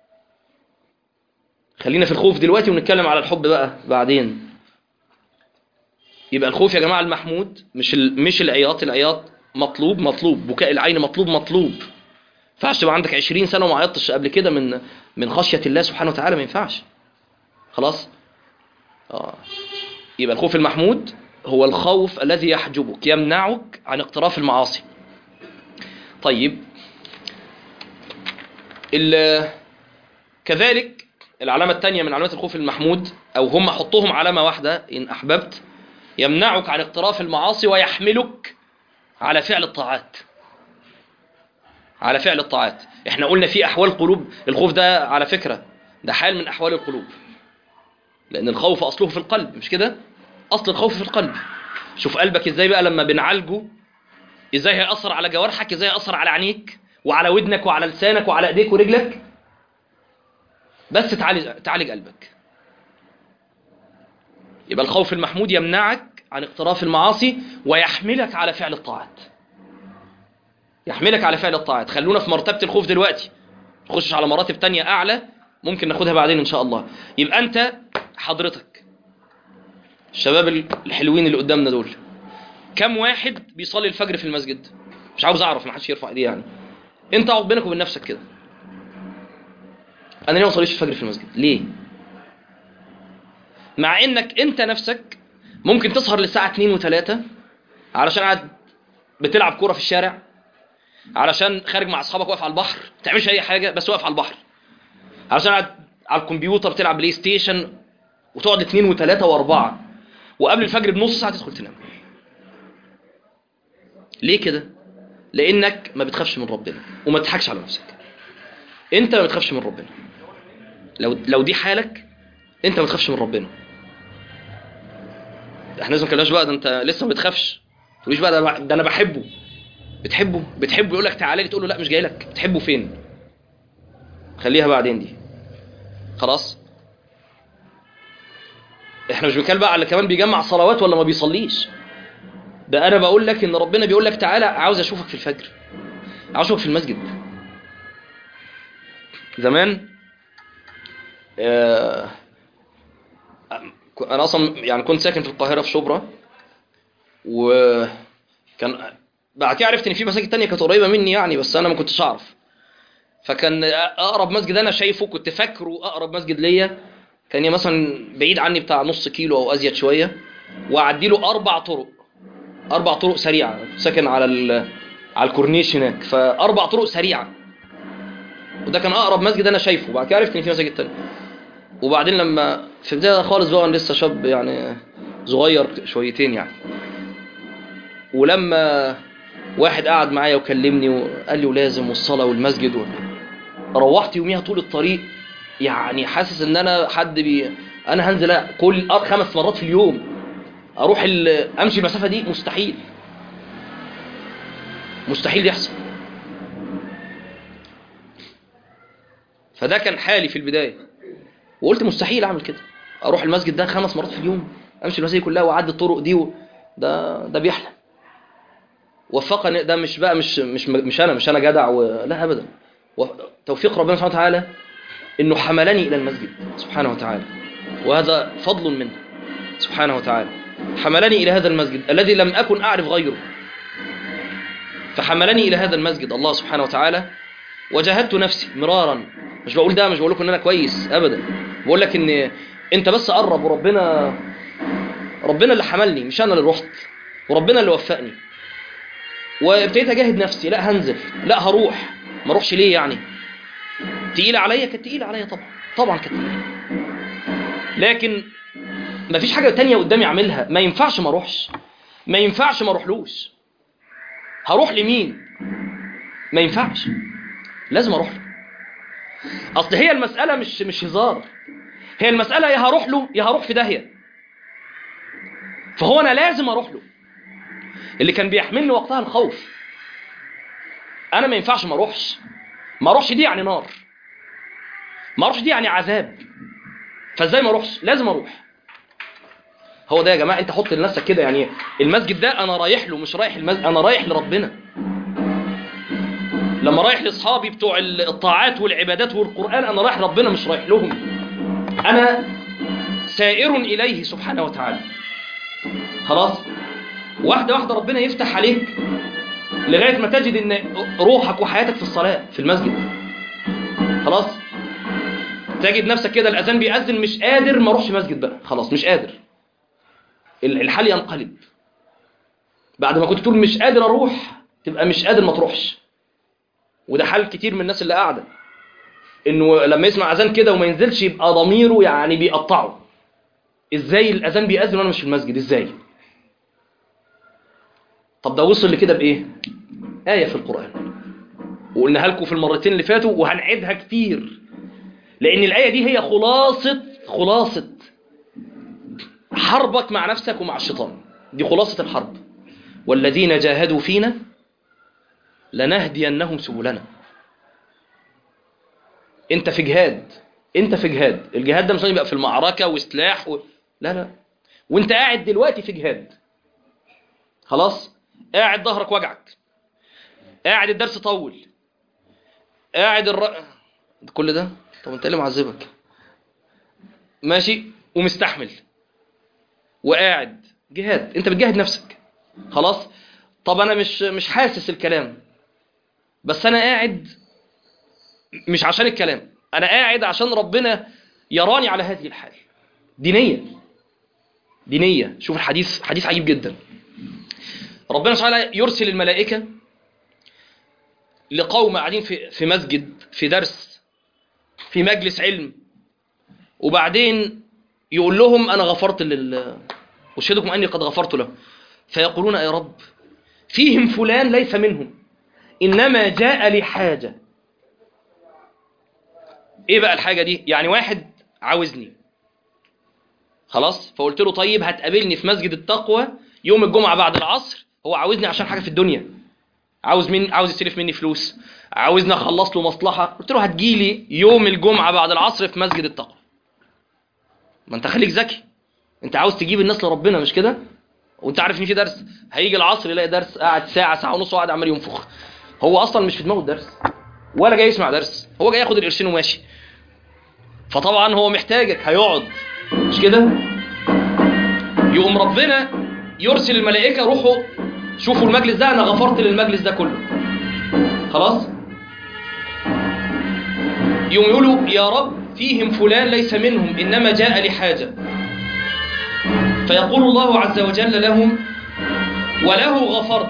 خلينا في الخوف دلوقتي ونتكلم على الحب بقى بعدين يبقى الخوف يا جماعه المحمود مش ال... مش العياط العياط مطلوب مطلوب بكاء العين مطلوب مطلوب ينفعش تبقى عندك 20 سنه وما عيطتش قبل كده من من خشيه الله سبحانه وتعالى ما ينفعش خلاص اه يبقى الخوف المحمود هو الخوف الذي يحجبك يمنعك عن اقتراف المعاصي طيب كذلك العلامة الثانية من علامات الخوف المحمود أو هم حطوهم علامة واحدة إن أحببت يمنعك عن اقتراف المعاصي ويحملك على فعل الطاعات على فعل الطاعات احنا قلنا في أحوال قلوب الخوف ده على فكرة ده حال من أحوال القلوب لأن الخوف أصله في القلب مش كده أصل الخوف في القلب شوف قلبك إزاي بقى لما بنعالجه إزاي هيأثر على جوارحك إزاي هيأثر على عينيك وعلى ودنك وعلى لسانك وعلى ايديك ورجلك بس تعالج تعالج قلبك يبقى الخوف المحمود يمنعك عن اقتراف المعاصي ويحملك على فعل الطاعات يحملك على فعل الطاعات خلونا في مرتبة الخوف دلوقتي نخش على مراتب تانية أعلى ممكن ناخدها بعدين إن شاء الله يبقى أنت حضرتك الشباب الحلوين اللي قدامنا دول كم واحد بيصلي الفجر في المسجد مش عاوز أعرف ما حدش يرفع ايديه يعني انت اقعد بينك وبين نفسك كده انا ليه ما اصليش الفجر في المسجد ليه مع انك انت نفسك ممكن تسهر للساعه 2 و3 علشان قاعد بتلعب كوره في الشارع علشان خارج مع اصحابك واقف على البحر ما بتعملش اي حاجه بس واقف على البحر علشان قاعد على الكمبيوتر تلعب بلاي ستيشن وتقعد اثنين وثلاثه واربعه وقبل الفجر بنص ساعه تدخل تنام ليه كده لانك ما بتخافش من ربنا وما تضحكش على نفسك انت ما بتخافش من ربنا لو لو دي حالك انت ما بتخافش من ربنا احنا لازم نكلمش بقى ده انت لسه ما بتخافش تقوليش بقى ده, ده انا بحبه بتحبه بتحبه يقول لك تعالى لي تقول له لا مش جاي لك بتحبه فين خليها بعدين دي خلاص احنا مش بنتكلم بقى على كمان بيجمع صلوات ولا ما بيصليش ده انا بقول لك ان ربنا بيقول لك تعالى عاوز اشوفك في الفجر عاوز اشوفك في المسجد زمان آه انا اصلا يعني كنت ساكن في القاهره في شبرا وكان بعد كده عرفت ان في مساجد تانية كانت قريبه مني يعني بس انا ما كنتش اعرف فكان اقرب مسجد انا شايفه كنت فاكره اقرب مسجد ليا كان مثلا بعيد عني بتاع نص كيلو او ازيد شويه واعدي له اربع طرق اربع طرق سريعه ساكن على ال... على الكورنيش هناك فاربع طرق سريعه وده كان اقرب مسجد انا شايفه بعد كده عرفت ان في مساجد تانية وبعدين لما في بدايه خالص بقى انا لسه شاب يعني صغير شويتين يعني ولما واحد قعد معايا وكلمني وقال لي ولازم والصلاه والمسجد و... روحت يوميها طول الطريق يعني حاسس ان انا حد بي انا هنزل كل خمس مرات في اليوم اروح ال... امشي المسافه دي مستحيل مستحيل يحصل فده كان حالي في البدايه وقلت مستحيل اعمل كده اروح المسجد ده خمس مرات في اليوم امشي المساجد كلها واعدي الطرق دي و... ده ده بيحلم وفقني ده مش بقى مش مش مش انا مش انا جدع و... لا ابدا توفيق ربنا سبحانه وتعالى انه حملني الى المسجد سبحانه وتعالى وهذا فضل منه سبحانه وتعالى حملني الى هذا المسجد الذي لم اكن اعرف غيره فحملني الى هذا المسجد الله سبحانه وتعالى وجاهدت نفسي مرارا مش بقول ده مش بقول لكم ان انا كويس ابدا بقول لك ان انت بس قرب وربنا ربنا اللي حملني مش انا اللي رحت وربنا اللي وفقني وابتديت اجاهد نفسي لا هنزل لا هروح ما اروحش ليه يعني تقيله عليا كانت تقيله عليا طبعا طبعا كانت لكن ما فيش حاجه تانية قدامي اعملها ما ينفعش ما اروحش ما ينفعش ما اروحلوش هروح لمين ما ينفعش لازم اروح له اصل هي المساله مش مش هزار هي المساله يا هروح له يا هروح في داهيه فهو انا لازم اروح له اللي كان بيحملني وقتها الخوف انا ما ينفعش ما اروحش ما اروحش دي يعني نار ما اروحش دي يعني عذاب فازاي ما اروحش لازم اروح هو ده يا جماعه انت حط لنفسك كده يعني المسجد ده انا رايح له مش رايح المسجد انا رايح لربنا لما رايح لاصحابي بتوع الطاعات والعبادات والقران انا رايح ربنا مش رايح لهم انا سائر اليه سبحانه وتعالى خلاص واحده واحده ربنا يفتح عليك لغايه ما تجد ان روحك وحياتك في الصلاه في المسجد خلاص تجد نفسك كده الاذان بيأذن مش قادر ما اروحش مسجد بقى خلاص مش قادر الحال ينقلب بعد ما كنت تقول مش قادر اروح تبقى مش قادر ما تروحش وده حال كتير من الناس اللي قاعده انه لما يسمع اذان كده وما ينزلش يبقى ضميره يعني بيقطعه ازاي الاذان بيأذن وانا مش في المسجد ازاي طب ده وصل لكده بايه آية في القرآن وقلناها لكم في المرتين اللي فاتوا وهنعيدها كتير لأن الآية دي هي خلاصة خلاصة حربك مع نفسك ومع الشيطان دي خلاصة الحرب والذين جاهدوا فينا لنهدينهم سبلنا انت في جهاد انت في جهاد الجهاد ده مش يبقى في المعركة وسلاح و... لا لا وانت قاعد دلوقتي في جهاد خلاص قاعد ظهرك وجعك قاعد الدرس طول قاعد الر... كل ده طب انت اللي معذبك ماشي ومستحمل وقاعد جهاد انت بتجاهد نفسك خلاص طب انا مش مش حاسس الكلام بس انا قاعد مش عشان الكلام انا قاعد عشان ربنا يراني على هذه الحال دينية دينية شوف الحديث حديث عجيب جدا ربنا سبحانه وتعالى يرسل الملائكة لقوم قاعدين في في مسجد في درس في مجلس علم وبعدين يقول لهم أنا غفرت لل أشهدكم أني قد غفرت له فيقولون يا رب فيهم فلان ليس منهم إنما جاء لحاجة إيه بقى الحاجة دي؟ يعني واحد عاوزني خلاص فقلت له طيب هتقابلني في مسجد التقوى يوم الجمعة بعد العصر هو عاوزني عشان حاجة في الدنيا عاوز من عاوز يستلف مني فلوس عاوزني اخلص له مصلحة قلت له هتجيلي يوم الجمعة بعد العصر في مسجد التقوى ما انت خليك ذكي انت عاوز تجيب الناس لربنا مش كده وانت عارف ان في درس هيجي العصر يلاقي درس قاعد ساعة ساعة ونص وقاعد عمال ينفخ هو اصلا مش في دماغه الدرس ولا جاي يسمع درس هو جاي ياخد القرشين وماشي فطبعا هو محتاجك هيقعد مش كده يقوم ربنا يرسل الملائكة روحوا شوفوا المجلس ده انا غفرت للمجلس ده كله خلاص يقوم يقولوا يا رب فيهم فلان ليس منهم انما جاء لحاجة فيقول الله عز وجل لهم وله غفرت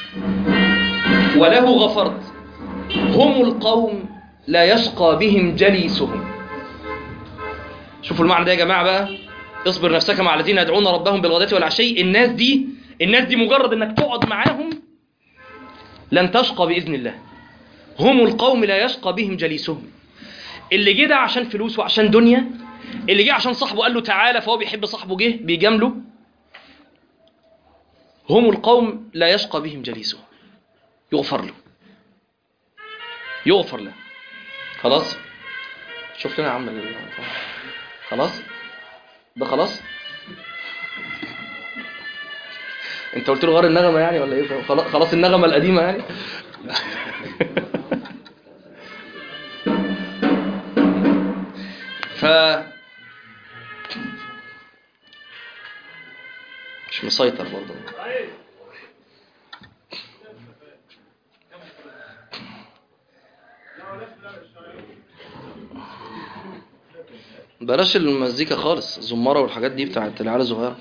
وله غفرت هم القوم لا يشقى بهم جليسهم شوفوا المعنى ده يا جماعة بقى اصبر نفسك مع الذين يدعون ربهم بالغداة والعشي الناس دي الناس دي مجرد انك تقعد معاهم لن تشقى بإذن الله هم القوم لا يشقى بهم جليسهم اللي جه ده عشان فلوس وعشان دنيا اللي جه عشان صاحبه قال له تعالى فهو بيحب صاحبه جه بيجامله هم القوم لا يشقى بهم جليسهم يغفر له يغفر له خلاص شوف لنا يا عم ال- خلاص ده خلاص انت قلت له غير النغمه يعني ولا ايه خلاص خلاص النغمه القديمه يعني ف مش مسيطر برضه بلاش المزيكا خالص الزمارة والحاجات دي بتاعت العيال الصغيرة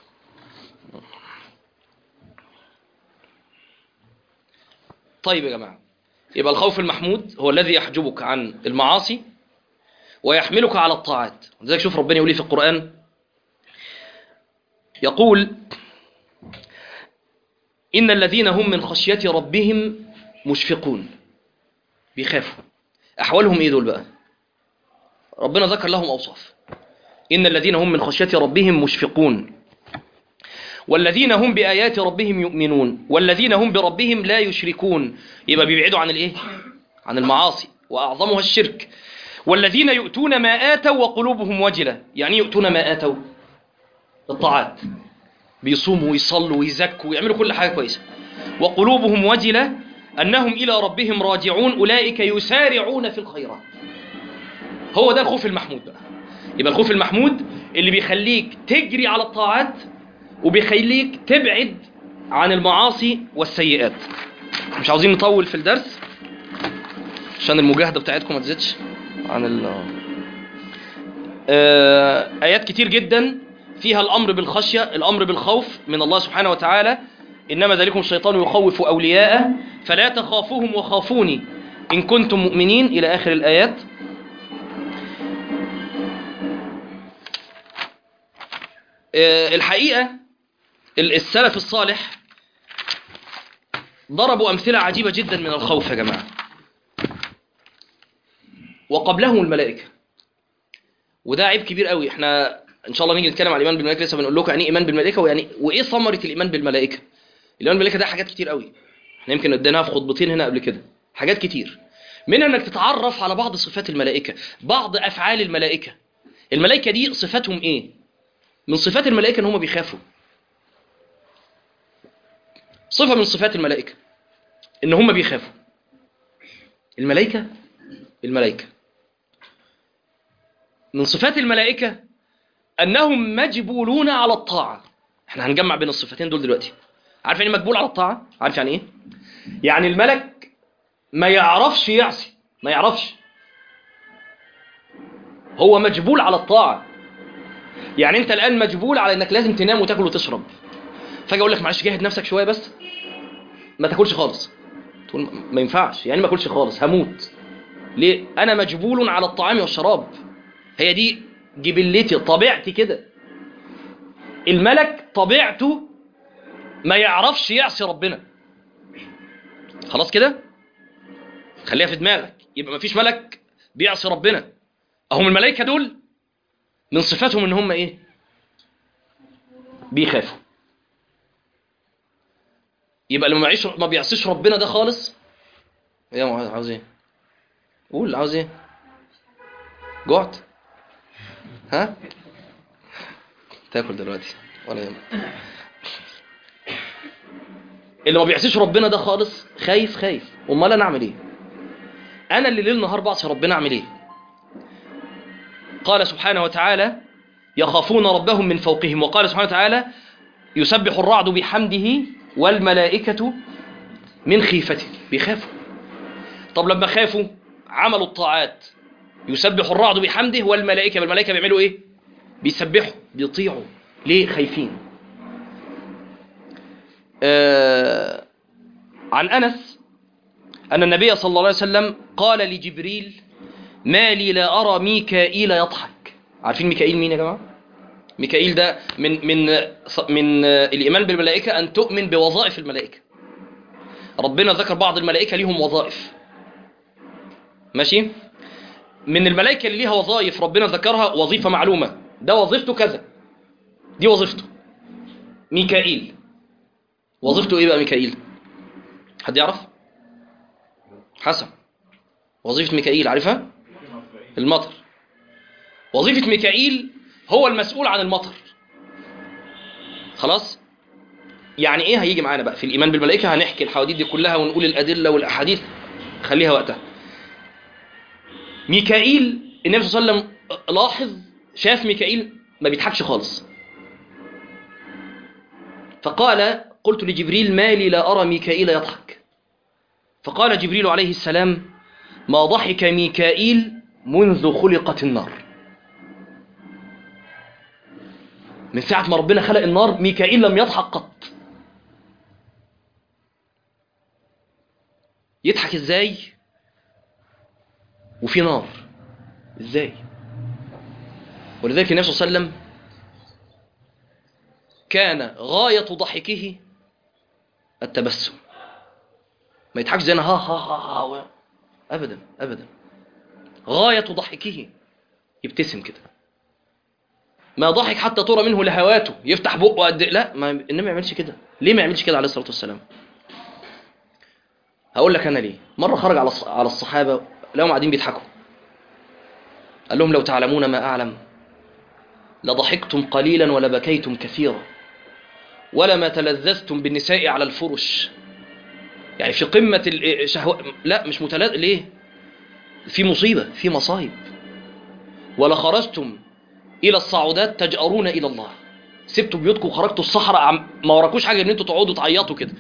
طيب يا جماعة يبقى الخوف المحمود هو الذي يحجبك عن المعاصي ويحملك على الطاعات لذلك شوف ربنا يقول إيه في القرآن يقول إن الذين هم من خشية ربهم مشفقون بيخافوا أحوالهم إيه دول بقى ربنا ذكر لهم أوصاف إن الذين هم من خشية ربهم مشفقون والذين هم بآيات ربهم يؤمنون والذين هم بربهم لا يشركون يبقى بيبعدوا عن الإيه؟ عن المعاصي وأعظمها الشرك والذين يؤتون ما آتوا وقلوبهم وجلة يعني إيه يؤتون ما آتوا الطاعات بيصوموا ويصلوا ويزكوا ويعملوا كل حاجة كويسة وقلوبهم وجلة أنهم إلى ربهم راجعون أولئك يسارعون في الخيرات هو ده الخوف المحمود بقى يبقى الخوف المحمود اللي بيخليك تجري على الطاعات وبيخليك تبعد عن المعاصي والسيئات مش عاوزين نطول في الدرس عشان المجاهدة بتاعتكم ما تزيدش عن ال آه، آيات كتير جدا فيها الأمر بالخشية الأمر بالخوف من الله سبحانه وتعالى إنما ذلكم الشيطان يخوف أولياءه فلا تخافوهم وخافوني إن كنتم مؤمنين إلى آخر الآيات آه، الحقيقة ال- السلف الصالح ضربوا أمثلة عجيبة جدا من الخوف يا جماعة وقبلهم الملائكة وده عيب كبير قوي احنا ان شاء الله نيجي نتكلم عن الايمان بالملائكه لسه بنقول لكم يعني ايه ايمان بالملائكه ويعني وايه ثمره الايمان بالملائكه الايمان بالملائكه ده حاجات كتير قوي احنا يمكن اديناها في خطبتين هنا قبل كده حاجات كتير منها انك تتعرف على بعض صفات الملائكه بعض افعال الملائكه الملائكه دي صفاتهم ايه من صفات الملائكه ان هم بيخافوا صفه من صفات الملائكه ان هم بيخافوا الملائكه الملائكه من صفات الملائكة أنهم مجبولون على الطاعة احنا هنجمع بين الصفتين دول دلوقتي عارف يعني إيه مجبول على الطاعة عارف يعني ايه يعني الملك ما يعرفش يعصي ما يعرفش هو مجبول على الطاعة يعني انت الآن مجبول على انك لازم تنام وتاكل وتشرب فاجي اقول لك معلش جاهد نفسك شويه بس ما تاكلش خالص تقول ما ينفعش يعني ما اكلش خالص هموت ليه انا مجبول على الطعام والشراب هي دي جبلتي طبيعتي كده الملك طبيعته ما يعرفش يعصي ربنا خلاص كده خليها في دماغك يبقى ما فيش ملك بيعصي ربنا اهم الملائكه دول من صفاتهم ان هم ايه بيخافوا يبقى اللي ما بيعيش ما بيعصيش ربنا ده خالص يا معاذ عاوز ايه قول عاوز ايه جعت ها تاكل دلوقتي ولا يهمك اللي ما بيعصيش ربنا ده خالص خايف خايف امال انا اعمل ايه انا اللي ليل نهار بعصي ربنا اعمل ايه قال سبحانه وتعالى يخافون ربهم من فوقهم وقال سبحانه وتعالى يسبح الرعد بحمده والملائكة من خيفته بيخافوا طب لما خافوا عملوا الطاعات يسبح الرعد بحمده والملائكة بالملائكة بيعملوا ايه بيسبحوا بيطيعوا ليه خايفين آه عن أنس أن النبي صلى الله عليه وسلم قال لجبريل ما لي لا أرى ميكائيل يضحك عارفين ميكائيل مين يا جماعة ميكائيل ده من من من الإيمان بالملائكة أن تؤمن بوظائف الملائكة ربنا ذكر بعض الملائكة ليهم وظائف ماشي من الملائكة اللي ليها وظائف ربنا ذكرها وظيفة معلومة ده وظيفته كذا دي وظيفته ميكائيل وظيفته ايه بقى ميكائيل حد يعرف حسن وظيفة ميكائيل عارفها المطر وظيفة ميكائيل هو المسؤول عن المطر خلاص يعني ايه هيجي معانا بقى في الايمان بالملائكه هنحكي الحواديت دي كلها ونقول الادله والاحاديث خليها وقتها ميكائيل النبي صلى الله عليه وسلم لاحظ شاف ميكائيل ما بيضحكش خالص فقال قلت لجبريل ما لي لا أرى ميكائيل يضحك فقال جبريل عليه السلام ما ضحك ميكائيل منذ خلقت النار من ساعة ما ربنا خلق النار ميكائيل لم يضحك قط يضحك ازاي وفي نار ازاي ولذلك النبي صلى الله عليه وسلم كان غاية ضحكه التبسم ما يضحكش زينا ها ها ها ها ابدا ابدا غاية ضحكه يبتسم كده ما ضحك حتى ترى منه لهواته يفتح بقه قد لا ما النبي ما يعملش كده ليه ما يعملش كده عليه الصلاه والسلام هقول لك انا ليه مره خرج على على الصحابه لهم قاعدين بيضحكوا قال لهم لو تعلمون ما اعلم لضحكتم قليلا ولبكيتم كثيرا ولما تلذذتم بالنساء على الفرش يعني في قمة الشهوة لا مش متلذ ليه في مصيبة في مصايب ولخرجتم إلى الصعودات تجأرون إلى الله سبتوا بيوتكم وخرجتوا الصحراء عم... ما وراكوش حاجة ان انتوا تقعدوا تعيطوا كده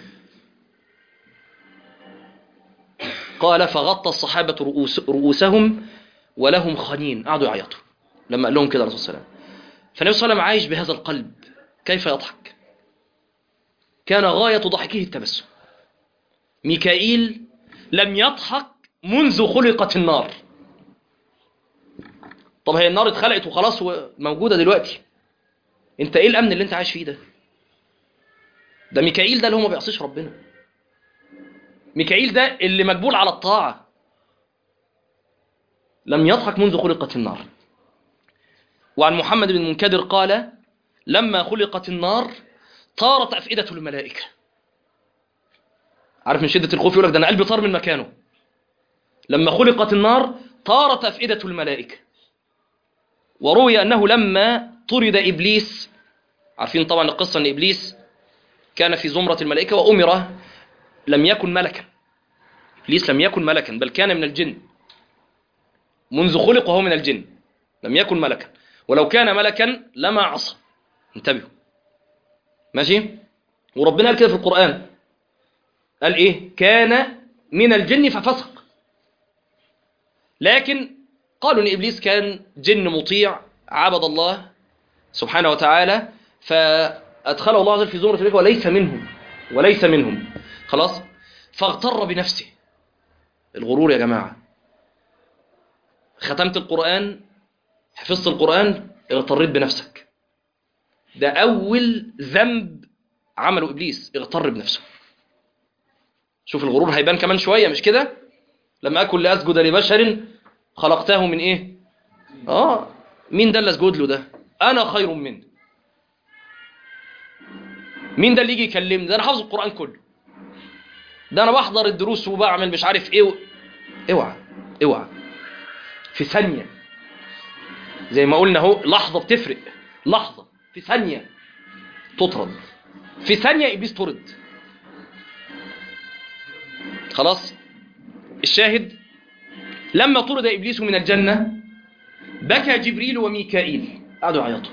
قال فغطى الصحابة رؤوس... رؤوسهم ولهم خنين قعدوا يعيطوا لما قال لهم كده الرسول صلى الله عليه وسلم فالنبي صلى الله عليه وسلم عايش بهذا القلب كيف يضحك كان غاية ضحكه التبسم ميكائيل لم يضحك منذ خلقت النار طب هي النار اتخلقت وخلاص موجودة دلوقتي انت ايه الامن اللي انت عايش فيه ده ده ميكائيل ده اللي هو ما بيعصيش ربنا ميكائيل ده اللي مجبول على الطاعة لم يضحك منذ خلقت النار وعن محمد بن منكدر قال لما خلقت النار طارت أفئدة الملائكة عارف من شدة الخوف يقول لك ده أنا قلبي طار من مكانه لما خلقت النار طارت أفئدة الملائكة وروي أنه لما طرد إبليس عارفين طبعا القصة أن إبليس كان في زمرة الملائكة وأمر لم يكن ملكا إبليس لم يكن ملكا بل كان من الجن منذ خلق وهو من الجن لم يكن ملكا ولو كان ملكا لما عصى انتبهوا ماشي وربنا قال كده في القرآن قال ايه كان من الجن ففسق لكن قالوا ان ابليس كان جن مطيع عبد الله سبحانه وتعالى أدخله الله عز وجل في زمرة أولئك وليس منهم وليس منهم خلاص فاغتر بنفسه الغرور يا جماعة ختمت القرآن حفظت القرآن اغتريت بنفسك ده أول ذنب عمله إبليس اغتر بنفسه شوف الغرور هيبان كمان شوية مش كده لما أكل لأسجد لبشر خلقته من إيه آه مين ده اللي أسجد له ده أنا خير منه مين ده اللي يجي يكلمني ده أنا حافظ القرآن كله ده أنا بحضر الدروس وبعمل مش عارف إيه و... اوعى اوعى في ثانية زي ما قلنا اهو لحظة بتفرق لحظة في ثانية تطرد في ثانية إبليس طرد خلاص الشاهد لما طرد إبليس من الجنة بكى جبريل وميكائيل قعدوا يعيطوا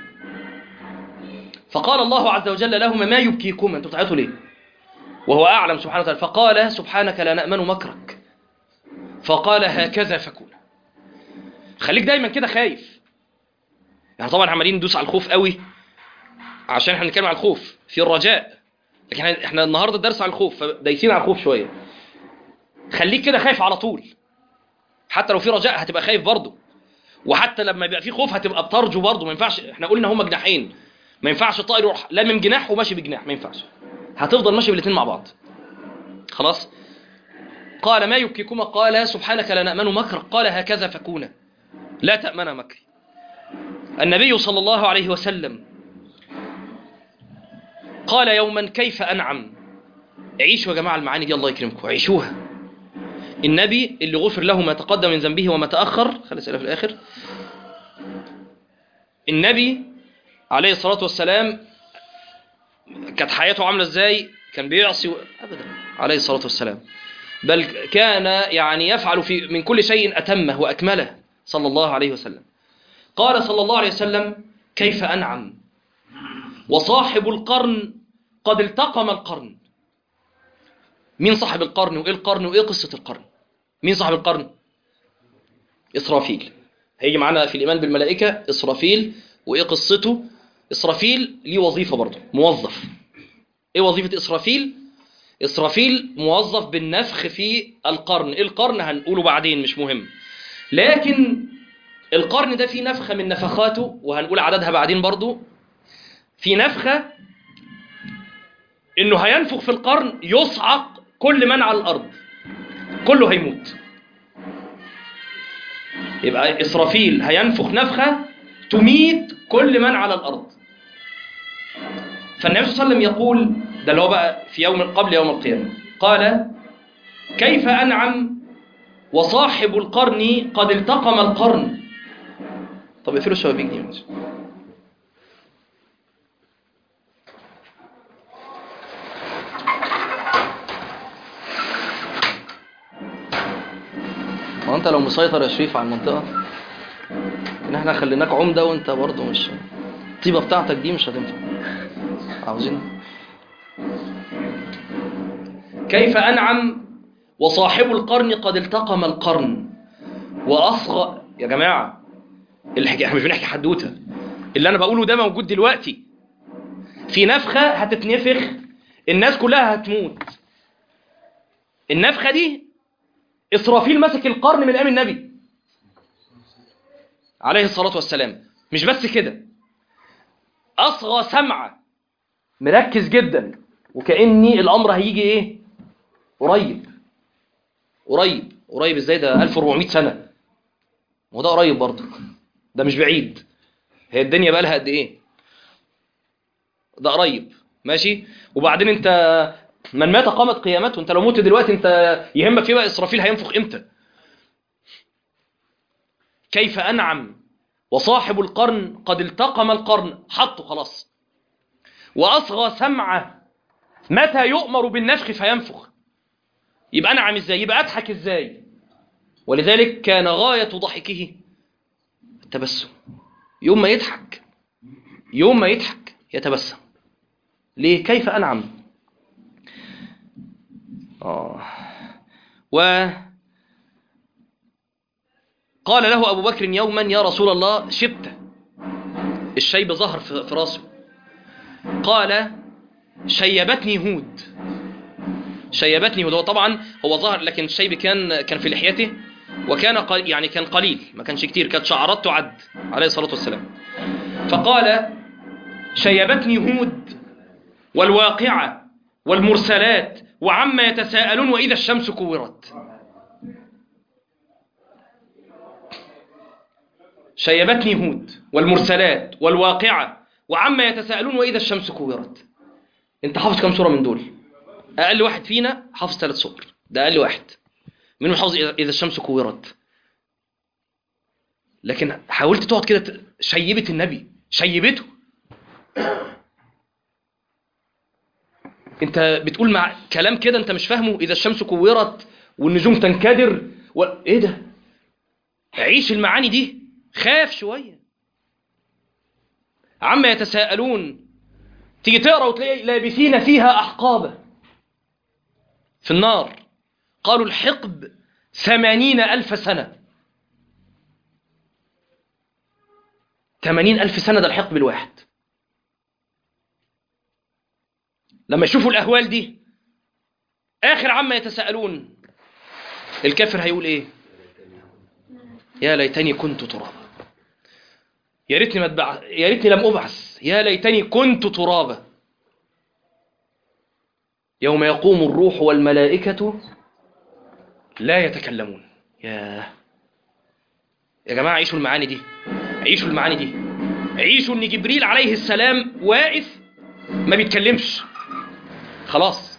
فقال الله عز وجل لهما ما يبكيكما انتوا بتعيطوا ليه وهو أعلم سبحانه وتعالى فقال سبحانك لا نأمن مكرك فقال هكذا فكون خليك دايما كده خايف يعني طبعا عمالين ندوس على الخوف قوي عشان احنا بنتكلم على الخوف في الرجاء لكن احنا- احنا النهارده الدرس على الخوف فدايسين على الخوف شويه خليك كده خايف على طول حتى لو في رجاء هتبقى خايف برضه وحتى لما يبقى في خوف هتبقى بترجو برضه ما ينفعش احنا قلنا هما جناحين ما ينفعش الطائر يروح لا من جناح وماشي بجناح ما ينفعش هتفضل ماشي بالاثنين مع بعض خلاص قال ما يبكيكما قال سبحانك لا نأمن مكرك قال هكذا فكونا لا تأمن مكري النبي صلى الله عليه وسلم قال يوما كيف أنعم عيشوا يا جماعة المعاني دي الله يكرمكم عيشوها النبي اللي غفر له ما تقدم من ذنبه وما تأخر خلي السؤال في الآخر النبي عليه الصلاة والسلام كانت حياته عاملة ازاي كان بيعصي و... أبدا عليه الصلاة والسلام بل كان يعني يفعل في من كل شيء أتمه وأكمله صلى الله عليه وسلم قال صلى الله عليه وسلم كيف أنعم وصاحب القرن قد التقم القرن مين صاحب القرن وإيه القرن وإيه قصة القرن مين صاحب القرن إسرافيل هيجي معانا في الإيمان بالملائكة إسرافيل وإيه قصته إسرافيل ليه وظيفة برضه موظف إيه وظيفة إسرافيل إسرافيل موظف بالنفخ في القرن إيه القرن هنقوله بعدين مش مهم لكن القرن ده فيه نفخة من نفخاته وهنقول عددها بعدين برضو في نفخة انه هينفخ في القرن يصعق كل من على الارض كله هيموت يبقى اسرافيل هينفخ نفخة تميت كل من على الارض فالنبي صلى الله عليه وسلم يقول ده اللي هو بقى في يوم قبل يوم القيامة قال كيف أنعم وصاحب القرن قد التقم القرن طب اقفلوا الشبابيك دي ماشي هو انت لو مسيطر يا شريف على المنطقة ان احنا خليناك عمدة وانت برضه مش الطيبة بتاعتك دي مش هتنفع عاوزين كيف أنعم وصاحب القرن قد التقم القرن وأصغى يا جماعة الحكاية احنا مش بنحكي حدوتة اللي أنا بقوله ده موجود دلوقتي في نفخة هتتنفخ الناس كلها هتموت النفخة دي إسرافيل مسك القرن من أيام النبي عليه الصلاة والسلام مش بس كده أصغى سمعة مركز جدا وكأني الأمر هيجي إيه قريب قريب قريب ازاي ده 1400 سنة وده قريب برضه ده مش بعيد هي الدنيا بقى لها قد ايه ده قريب ماشي وبعدين انت من مات قامت قيامته انت لو مت دلوقتي انت يهمك ايه بقى اسرافيل هينفخ امتى كيف انعم وصاحب القرن قد التقم القرن حطه خلاص واصغى سمعه متى يؤمر بالنفخ فينفخ يبقى انعم ازاي يبقى اضحك ازاي ولذلك كان غاية ضحكه التبسم يوم ما يضحك يوم ما يضحك يتبسم ليه كيف انعم آه. و قال له أبو بكر يوما يا رسول الله شبت الشيب ظهر في في راسه قال شيبتني هود شيبتني هود هو طبعا هو ظهر لكن الشيب كان كان في لحيته وكان قل يعني كان قليل ما كانش كتير كانت شعرات تعد عليه الصلاة والسلام فقال شيبتني هود والواقعة والمرسلات وعما يتساءلون وإذا الشمس كورت شيبتني هود والمرسلات والواقعة وعما يتساءلون وإذا الشمس كورت انت حافظ كم سورة من دول أقل واحد فينا حافظ ثلاث سور ده أقل واحد منهم حافظ إذا إذا الشمس كورت لكن حاولت تقعد كده ت- شيبت النبي شيبته انت بتقول مع كلام كده انت مش فاهمه اذا الشمس كورت والنجوم تنكدر و... ايه ده عيش المعاني دي خاف شويه عما يتساءلون تيجي تقرا وتلاقي لابسين فيها احقابا في النار قالوا الحقب ثمانين ألف سنة ثمانين ألف سنة ده الحقب الواحد لما يشوفوا الأهوال دي آخر عما يتساءلون الكافر هيقول إيه يا ليتني كنت ترابا يا ريتني ما اتبع... يا ريتني لم أبعث يا ليتني كنت ترابا يوم يقوم الروح والملائكة لا يتكلمون يا يا جماعة عيشوا المعاني دي عيشوا المعاني دي عيشوا ان جبريل عليه السلام واقف ما بيتكلمش خلاص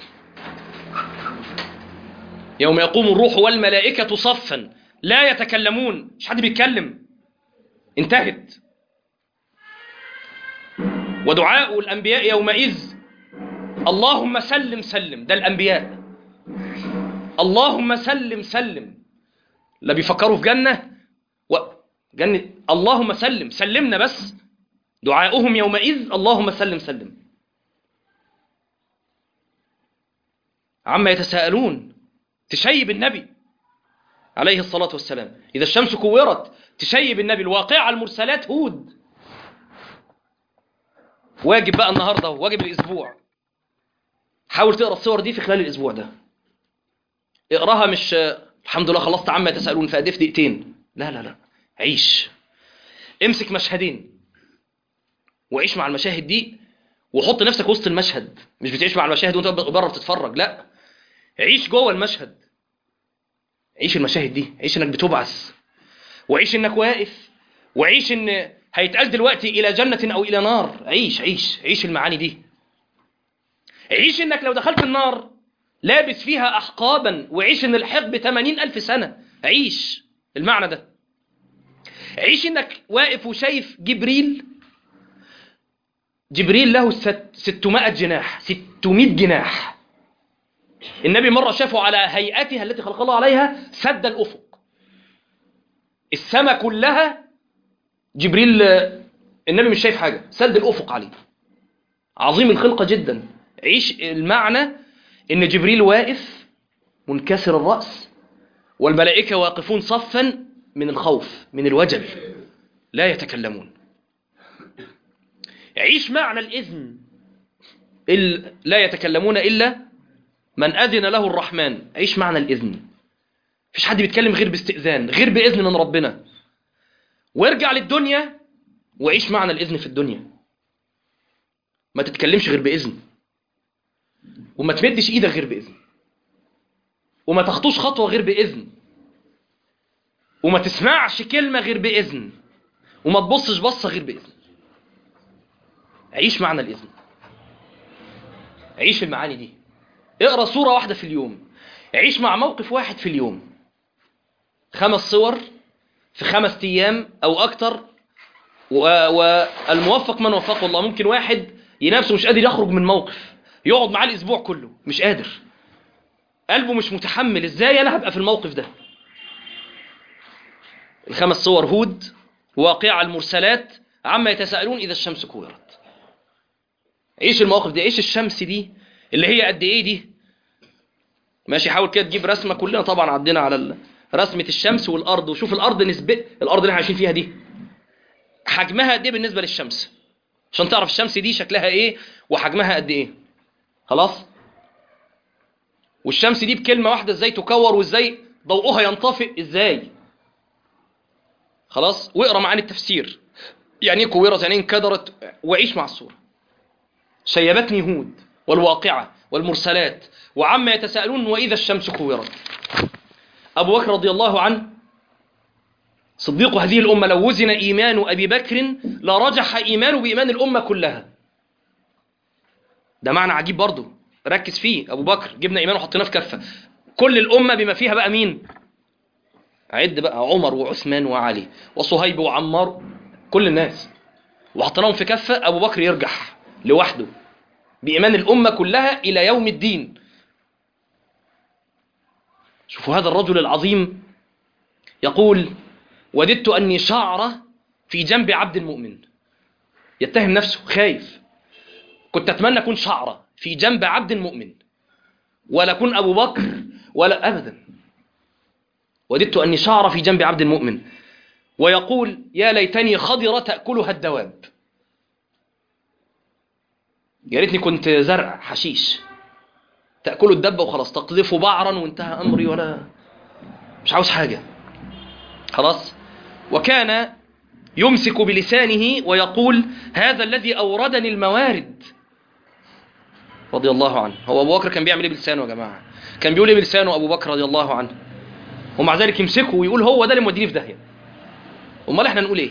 يوم يقوم الروح والملائكة صفا لا يتكلمون مش حد بيتكلم انتهت ودعاء الأنبياء يومئذ اللهم سلم سلم ده الأنبياء اللهم سلم سلم لا بيفكروا في جنة و... جنة اللهم سلم سلمنا بس دعاؤهم يومئذ اللهم سلم سلم عما يتساءلون تشيب النبي عليه الصلاة والسلام إذا الشمس كورت تشيب النبي الواقع المرسلات هود واجب بقى النهاردة واجب الأسبوع حاول تقرأ الصور دي في خلال الأسبوع ده اقراها مش الحمد لله خلصت عما يتساءلون في أدف دقيقتين لا لا لا عيش امسك مشهدين وعيش مع المشاهد دي وحط نفسك وسط المشهد مش بتعيش مع المشاهد وانت بره بتتفرج لا عيش جوه المشهد عيش المشاهد دي عيش انك بتبعث وعيش انك واقف وعيش ان هيتقال دلوقتي الى جنة او الى نار عيش عيش عيش المعاني دي عيش انك لو دخلت النار لابس فيها احقابا وعيش ان الحقب 80 الف سنة عيش المعنى ده عيش انك واقف وشايف جبريل جبريل له ست 600 جناح 600 جناح النبي مرة شافه على هيئتها التي خلق الله عليها سد الأفق السماء كلها جبريل النبي مش شايف حاجة سد الأفق عليه عظيم الخلقة جدا عيش المعنى ان جبريل واقف منكسر الرأس والملائكة واقفون صفا من الخوف من الوجل لا يتكلمون عيش معنى الإذن ال- لا يتكلمون إلا من أذن له الرحمن عيش معنى الإذن مفيش حد بيتكلم غير باستئذان غير بإذن من ربنا وارجع للدنيا وعيش معنى الإذن في الدنيا ما تتكلمش غير بإذن وما تمدش إيدك غير بإذن وما تخطوش خطوة غير بإذن وما تسمعش كلمة غير بإذن وما تبصش بصة غير بإذن عيش معنى الإذن عيش المعاني دي اقرا صورة واحدة في اليوم عيش مع موقف واحد في اليوم خمس صور في خمس أيام أو أكتر و- والموفق من وفقه الله ممكن واحد ينافسه مش قادر يخرج من موقف يقعد معاه الأسبوع كله مش قادر قلبه مش متحمل ازاي انا هبقى في الموقف ده الخمس صور هود واقع المرسلات عما يتساءلون اذا الشمس كورت عيش المواقف دي عيش الشمس دي اللي هي قد ايه دي ماشي حاول كده تجيب رسمه كلنا طبعا عدينا على ال- رسمه الشمس والارض وشوف الارض نسبه الارض اللي احنا عايشين فيها دي حجمها قد ايه بالنسبه للشمس عشان تعرف الشمس دي شكلها ايه وحجمها قد ايه خلاص والشمس دي بكلمة واحدة ازاي تكور وازاي ضوءها ينطفئ ازاي خلاص واقرا معاني التفسير يعني ايه كورت يعني ايه انكدرت وعيش مع الصورة شيبتني هود والواقعة والمرسلات وعما يتساءلون وإذا الشمس كورت أبو بكر رضي الله عنه صديق هذه الأمة لو وزن إيمان أبي بكر لرجح إيمانه بإيمان الأمة كلها ده معنى عجيب برضه ركز فيه أبو بكر جبنا إيمانه وحطيناه في كفة كل الأمة بما فيها بقى مين عد بقى عمر وعثمان وعلي وصهيب وعمار كل الناس وحطيناهم في كفة أبو بكر يرجح لوحده بإيمان الأمة كلها إلى يوم الدين شوفوا هذا الرجل العظيم يقول وددت أني شعرة في جنب عبد المؤمن يتهم نفسه خايف كنت أتمنى أكون شعرة في جنب عبد مؤمن ولا أكون أبو بكر ولا أبدا وددت أني شعرة في جنب عبد مؤمن ويقول يا ليتني خضرة تأكلها الدواب يا ريتني كنت زرع حشيش تأكله الدبة وخلاص تقذفه بعرا وانتهى أمري ولا مش عاوز حاجة خلاص وكان يمسك بلسانه ويقول هذا الذي أوردني الموارد رضي الله عنه هو أبو بكر كان بيعمل إيه بلسانه يا جماعة كان بيقول إيه بلسانه أبو بكر رضي الله عنه ومع ذلك يمسكه ويقول هو ده اللي موديني في داهية أمال إحنا نقول إيه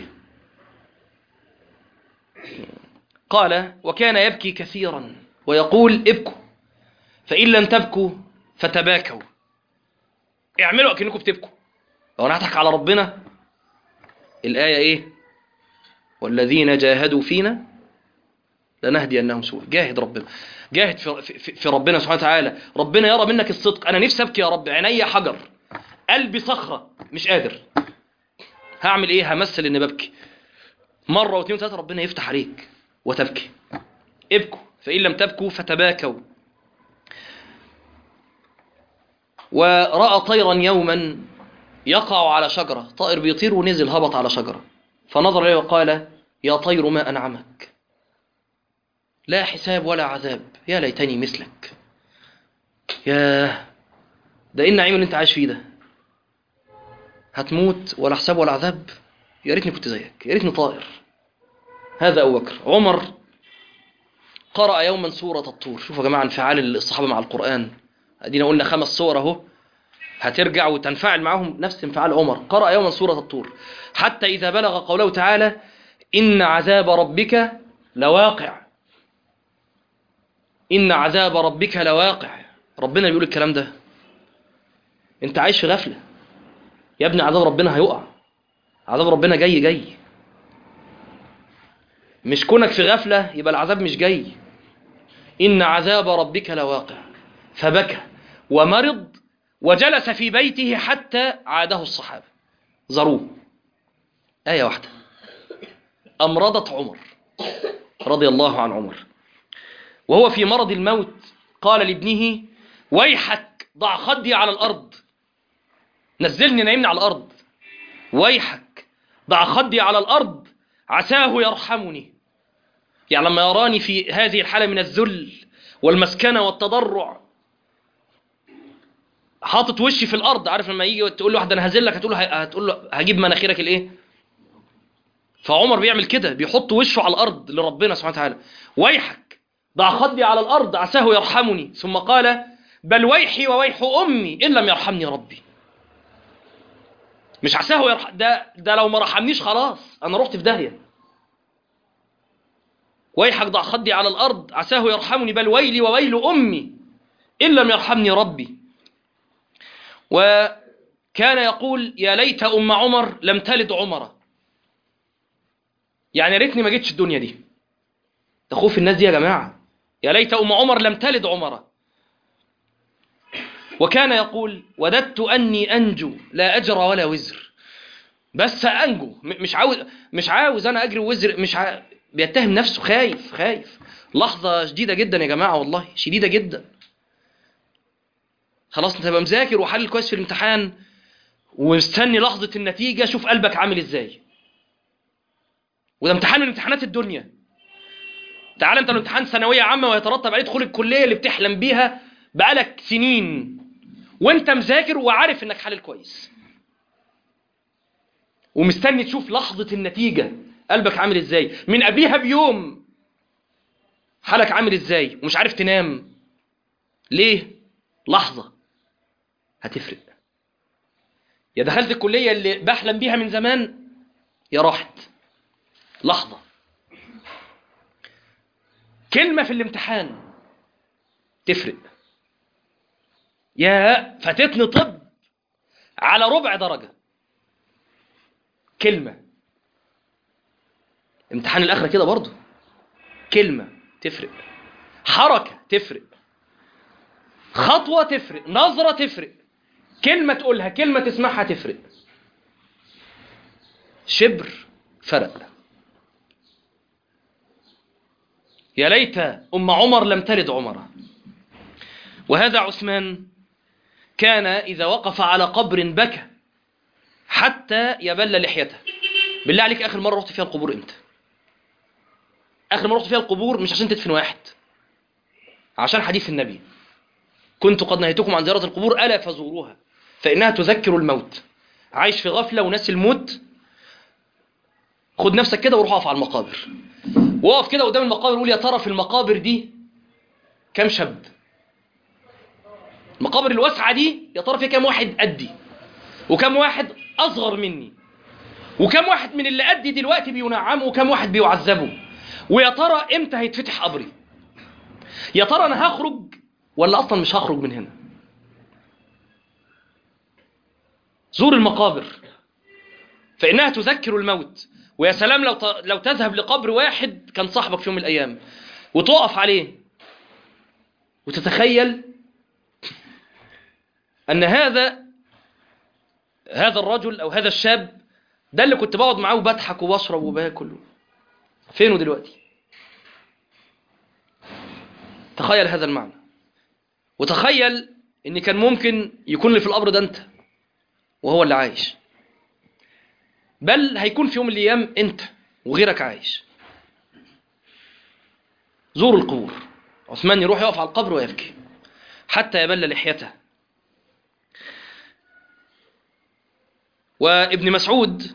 قال وكان يبكي كثيرا ويقول ابكوا فإن لم تبكوا فتباكوا اعملوا أكنكم بتبكوا لو أنا هضحك على ربنا الآية إيه والذين جاهدوا فينا لنهدي أنهم سوء جاهد ربنا جاهد في, في, في ربنا سبحانه وتعالى ربنا يرى منك الصدق أنا نفسي أبكي يا رب عيني حجر قلبي صخرة مش قادر هعمل إيه همثل إني ببكي مرة واثنين وثلاثة ربنا يفتح عليك وتبكي ابكوا فإن لم تبكوا فتباكوا ورأى طيرا يوما يقع على شجرة طائر بيطير ونزل هبط على شجرة فنظر إليه وقال يا طير ما أنعمك لا حساب ولا عذاب يا ليتني مثلك يا ده ايه النعيم اللي انت عايش فيه ده هتموت ولا حساب ولا عذاب يا ريتني كنت زيك يا ريتني طائر هذا أبو بكر عمر قرأ يوما سورة الطور شوفوا يا جماعة انفعال الصحابة مع القرآن ادينا قلنا خمس صور اهو هترجع وتنفعل معهم نفس انفعال عمر قرأ يوما سورة الطور حتى إذا بلغ قوله تعالى إن عذاب ربك لواقع إن عذاب ربك لواقع ربنا بيقول الكلام ده انت عايش في غفلة يا ابني عذاب ربنا هيقع عذاب ربنا جاي جاي مش كونك في غفلة يبقى العذاب مش جاي إن عذاب ربك لواقع فبكى ومرض وجلس في بيته حتى عاده الصحابة زاروه آية واحدة أمرضت عمر رضي الله عن عمر وهو في مرض الموت قال لابنه ويحك ضع خدي على الأرض نزلني نايمني على الأرض ويحك ضع خدي على الأرض عساه يرحمني يعني لما يراني في هذه الحالة من الذل والمسكنة والتضرع حاطط وشي في الأرض عارف لما يجي تقول له واحد أنا هزلك هتقول له هتقول له هجيب مناخيرك الإيه فعمر بيعمل كده بيحط وشه على الأرض لربنا سبحانه وتعالى ويحك ضع خدي على الأرض عساه يرحمني ثم قال بل ويحي وويح أمي إن لم يرحمني ربي مش عساه يرح... ده ده لو ما رحمنيش خلاص انا رحت في داهيه ويحك ضع خدي على الارض عساه يرحمني بل ويلي وويل امي ان لم يرحمني ربي وكان يقول يا ليت ام عمر لم تلد عمر يعني يا ريتني ما جيتش الدنيا دي ده خوف الناس دي يا جماعه يا ليت ام عمر لم تلد عمر وكان يقول وددت أني أنجو لا أجر ولا وزر بس أنجو مش عاوز مش عاوز أنا أجري وزر مش ع... بيتهم نفسه خايف خايف لحظة شديدة جدا يا جماعة والله شديدة جدا خلاص انت تبقى مذاكر وحل كويس في الامتحان ومستني لحظة النتيجة شوف قلبك عامل ازاي وده امتحان من امتحانات الدنيا تعال انت الامتحان ثانويه عامه ويترتب عليه دخول الكليه اللي بتحلم بيها بقالك سنين وانت مذاكر وعارف انك حلل كويس ومستني تشوف لحظه النتيجه قلبك عامل ازاي من قبلها بيوم حالك عامل ازاي ومش عارف تنام ليه لحظه هتفرق يا دخلت الكليه اللي بحلم بيها من زمان يا راحت لحظه كلمه في الامتحان تفرق يا فاتتني طب على ربع درجه كلمه امتحان الاخره كده برضه كلمه تفرق حركه تفرق خطوه تفرق نظره تفرق كلمه تقولها كلمه تسمعها تفرق شبر فرق يا ليت ام عمر لم تلد عمر وهذا عثمان كان اذا وقف على قبر بكى حتى يبل لحيته بالله عليك اخر مره رحت فيها القبور امتى اخر مره رحت فيها القبور مش عشان تدفن واحد عشان حديث النبي كنت قد نهيتكم عن زياره القبور الا فزوروها فانها تذكر الموت عايش في غفله وناس الموت خد نفسك كده وروح اقف على المقابر وقف كده قدام المقابر وقول يا ترى في المقابر دي كم شاب المقابر الواسعه دي يا ترى فيها كم واحد قدي وكم واحد اصغر مني وكم واحد من اللي قدي دلوقتي بينعموا وكم واحد بيعذبوا ويا ترى امتى هيتفتح قبري يا ترى انا هخرج ولا اصلا مش هخرج من هنا زور المقابر فانها تذكر الموت ويا سلام لو ت- لو تذهب لقبر واحد كان صاحبك في يوم من الايام وتقف عليه وتتخيل ان هذا هذا الرجل او هذا الشاب ده اللي كنت بقعد معاه وبضحك وبشرب وباكل فينه دلوقتي تخيل هذا المعنى وتخيل ان كان ممكن يكون اللي في القبر ده انت وهو اللي عايش بل هيكون في يوم من الايام انت وغيرك عايش زوروا القبور عثمان يروح يقف على القبر ويبكي حتى يبل لحيته وابن مسعود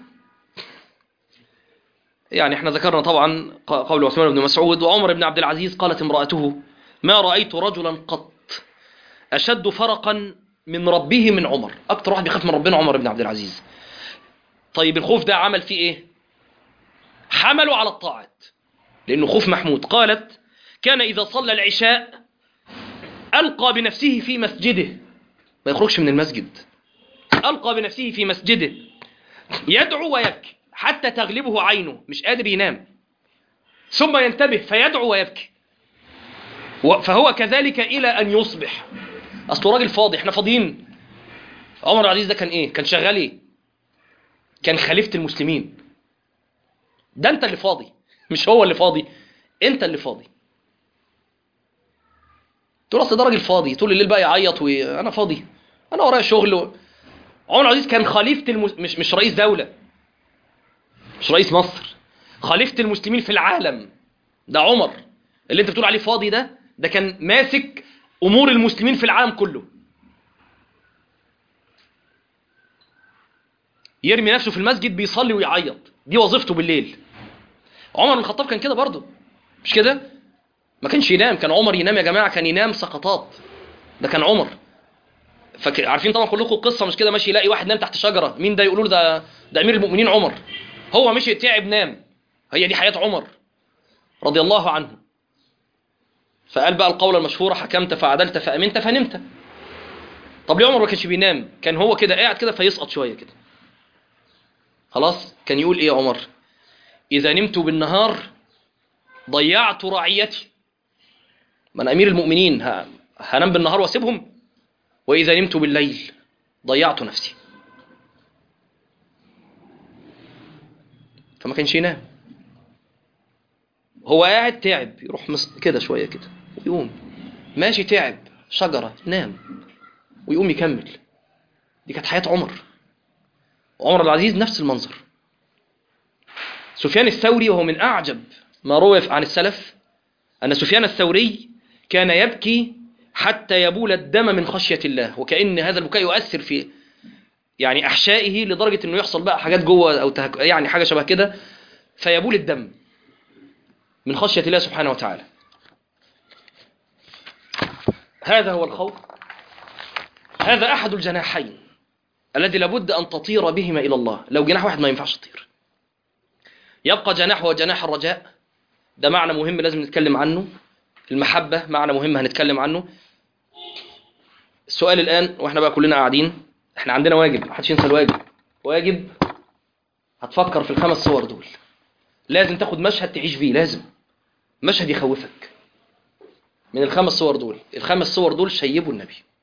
يعني احنا ذكرنا طبعا ق- قول عثمان بن مسعود وعمر بن عبد العزيز قالت امرأته ما رأيت رجلا قط أشد فرقا من ربه من عمر أكتر واحد بيخاف من ربنا عمر بن عبد العزيز طيب الخوف ده عمل فيه ايه حمله على الطاعات لأنه خوف محمود قالت كان إذا صلى العشاء ألقى بنفسه في مسجده ما يخرجش من المسجد ألقى بنفسه في مسجده يدعو ويبكي حتى تغلبه عينه مش قادر ينام ثم ينتبه فيدعو ويبكي و- فهو كذلك إلى أن يصبح أصله راجل فاضي احنا فاضيين عمر العزيز ده كان إيه؟ كان شغال إيه؟ كان خليفة المسلمين ده أنت اللي فاضي مش هو اللي فاضي أنت اللي فاضي تقول أصل ده راجل فاضي طول الليل بقى يعيط وأنا فاضي أنا ورايا شغل و... عمر العزيز كان خليفة المس... مش مش رئيس دولة مش رئيس مصر خليفة المسلمين في العالم ده عمر اللي انت بتقول عليه فاضي ده ده كان ماسك امور المسلمين في العالم كله يرمي نفسه في المسجد بيصلي ويعيط دي وظيفته بالليل عمر بن الخطاب كان كده برضه مش كده ما كانش ينام كان عمر ينام يا جماعه كان ينام سقطات ده كان عمر فك... عارفين طبعا كلكم القصه مش كده ماشي يلاقي واحد نام تحت شجره مين ده يقولوا له ده ده امير المؤمنين عمر هو مشي تعب نام هي دي حياه عمر رضي الله عنه فقال بقى القولة المشهورة حكمت فعدلت فأمنت فنمت طب ليه عمر ما كانش بينام كان هو كده قاعد كده فيسقط شوية كده خلاص كان يقول ايه يا عمر إذا نمت بالنهار ضيعت رعيتي ما أنا أمير المؤمنين ه... هنام بالنهار واسيبهم وإذا نمت بالليل ضيعت نفسي فما كانش ينام هو قاعد تعب يروح مس... كده شوية كده ويقوم ماشي تعب شجرة نام ويقوم يكمل دي كانت حياة عمر عمر العزيز نفس المنظر سفيان الثوري وهو من أعجب ما روي عن السلف أن سفيان الثوري كان يبكي حتى يبول الدم من خشية الله وكأن هذا البكاء يؤثر في يعني أحشائه لدرجة أنه يحصل بقى حاجات جوه أو تهك... يعني حاجة شبه كده فيبول الدم من خشية الله سبحانه وتعالى هذا هو الخوف هذا أحد الجناحين الذي لابد أن تطير بهما إلى الله لو جناح واحد ما ينفعش تطير يبقى جناح هو جناح الرجاء ده معنى مهم لازم نتكلم عنه المحبة معنى مهم هنتكلم عنه السؤال الآن واحنا بقى كلنا قاعدين احنا عندنا واجب محدش ينسى الواجب واجب هتفكر في الخمس صور دول لازم تاخد مشهد تعيش فيه لازم مشهد يخوفك من الخمس صور دول الخمس صور دول شيبوا النبي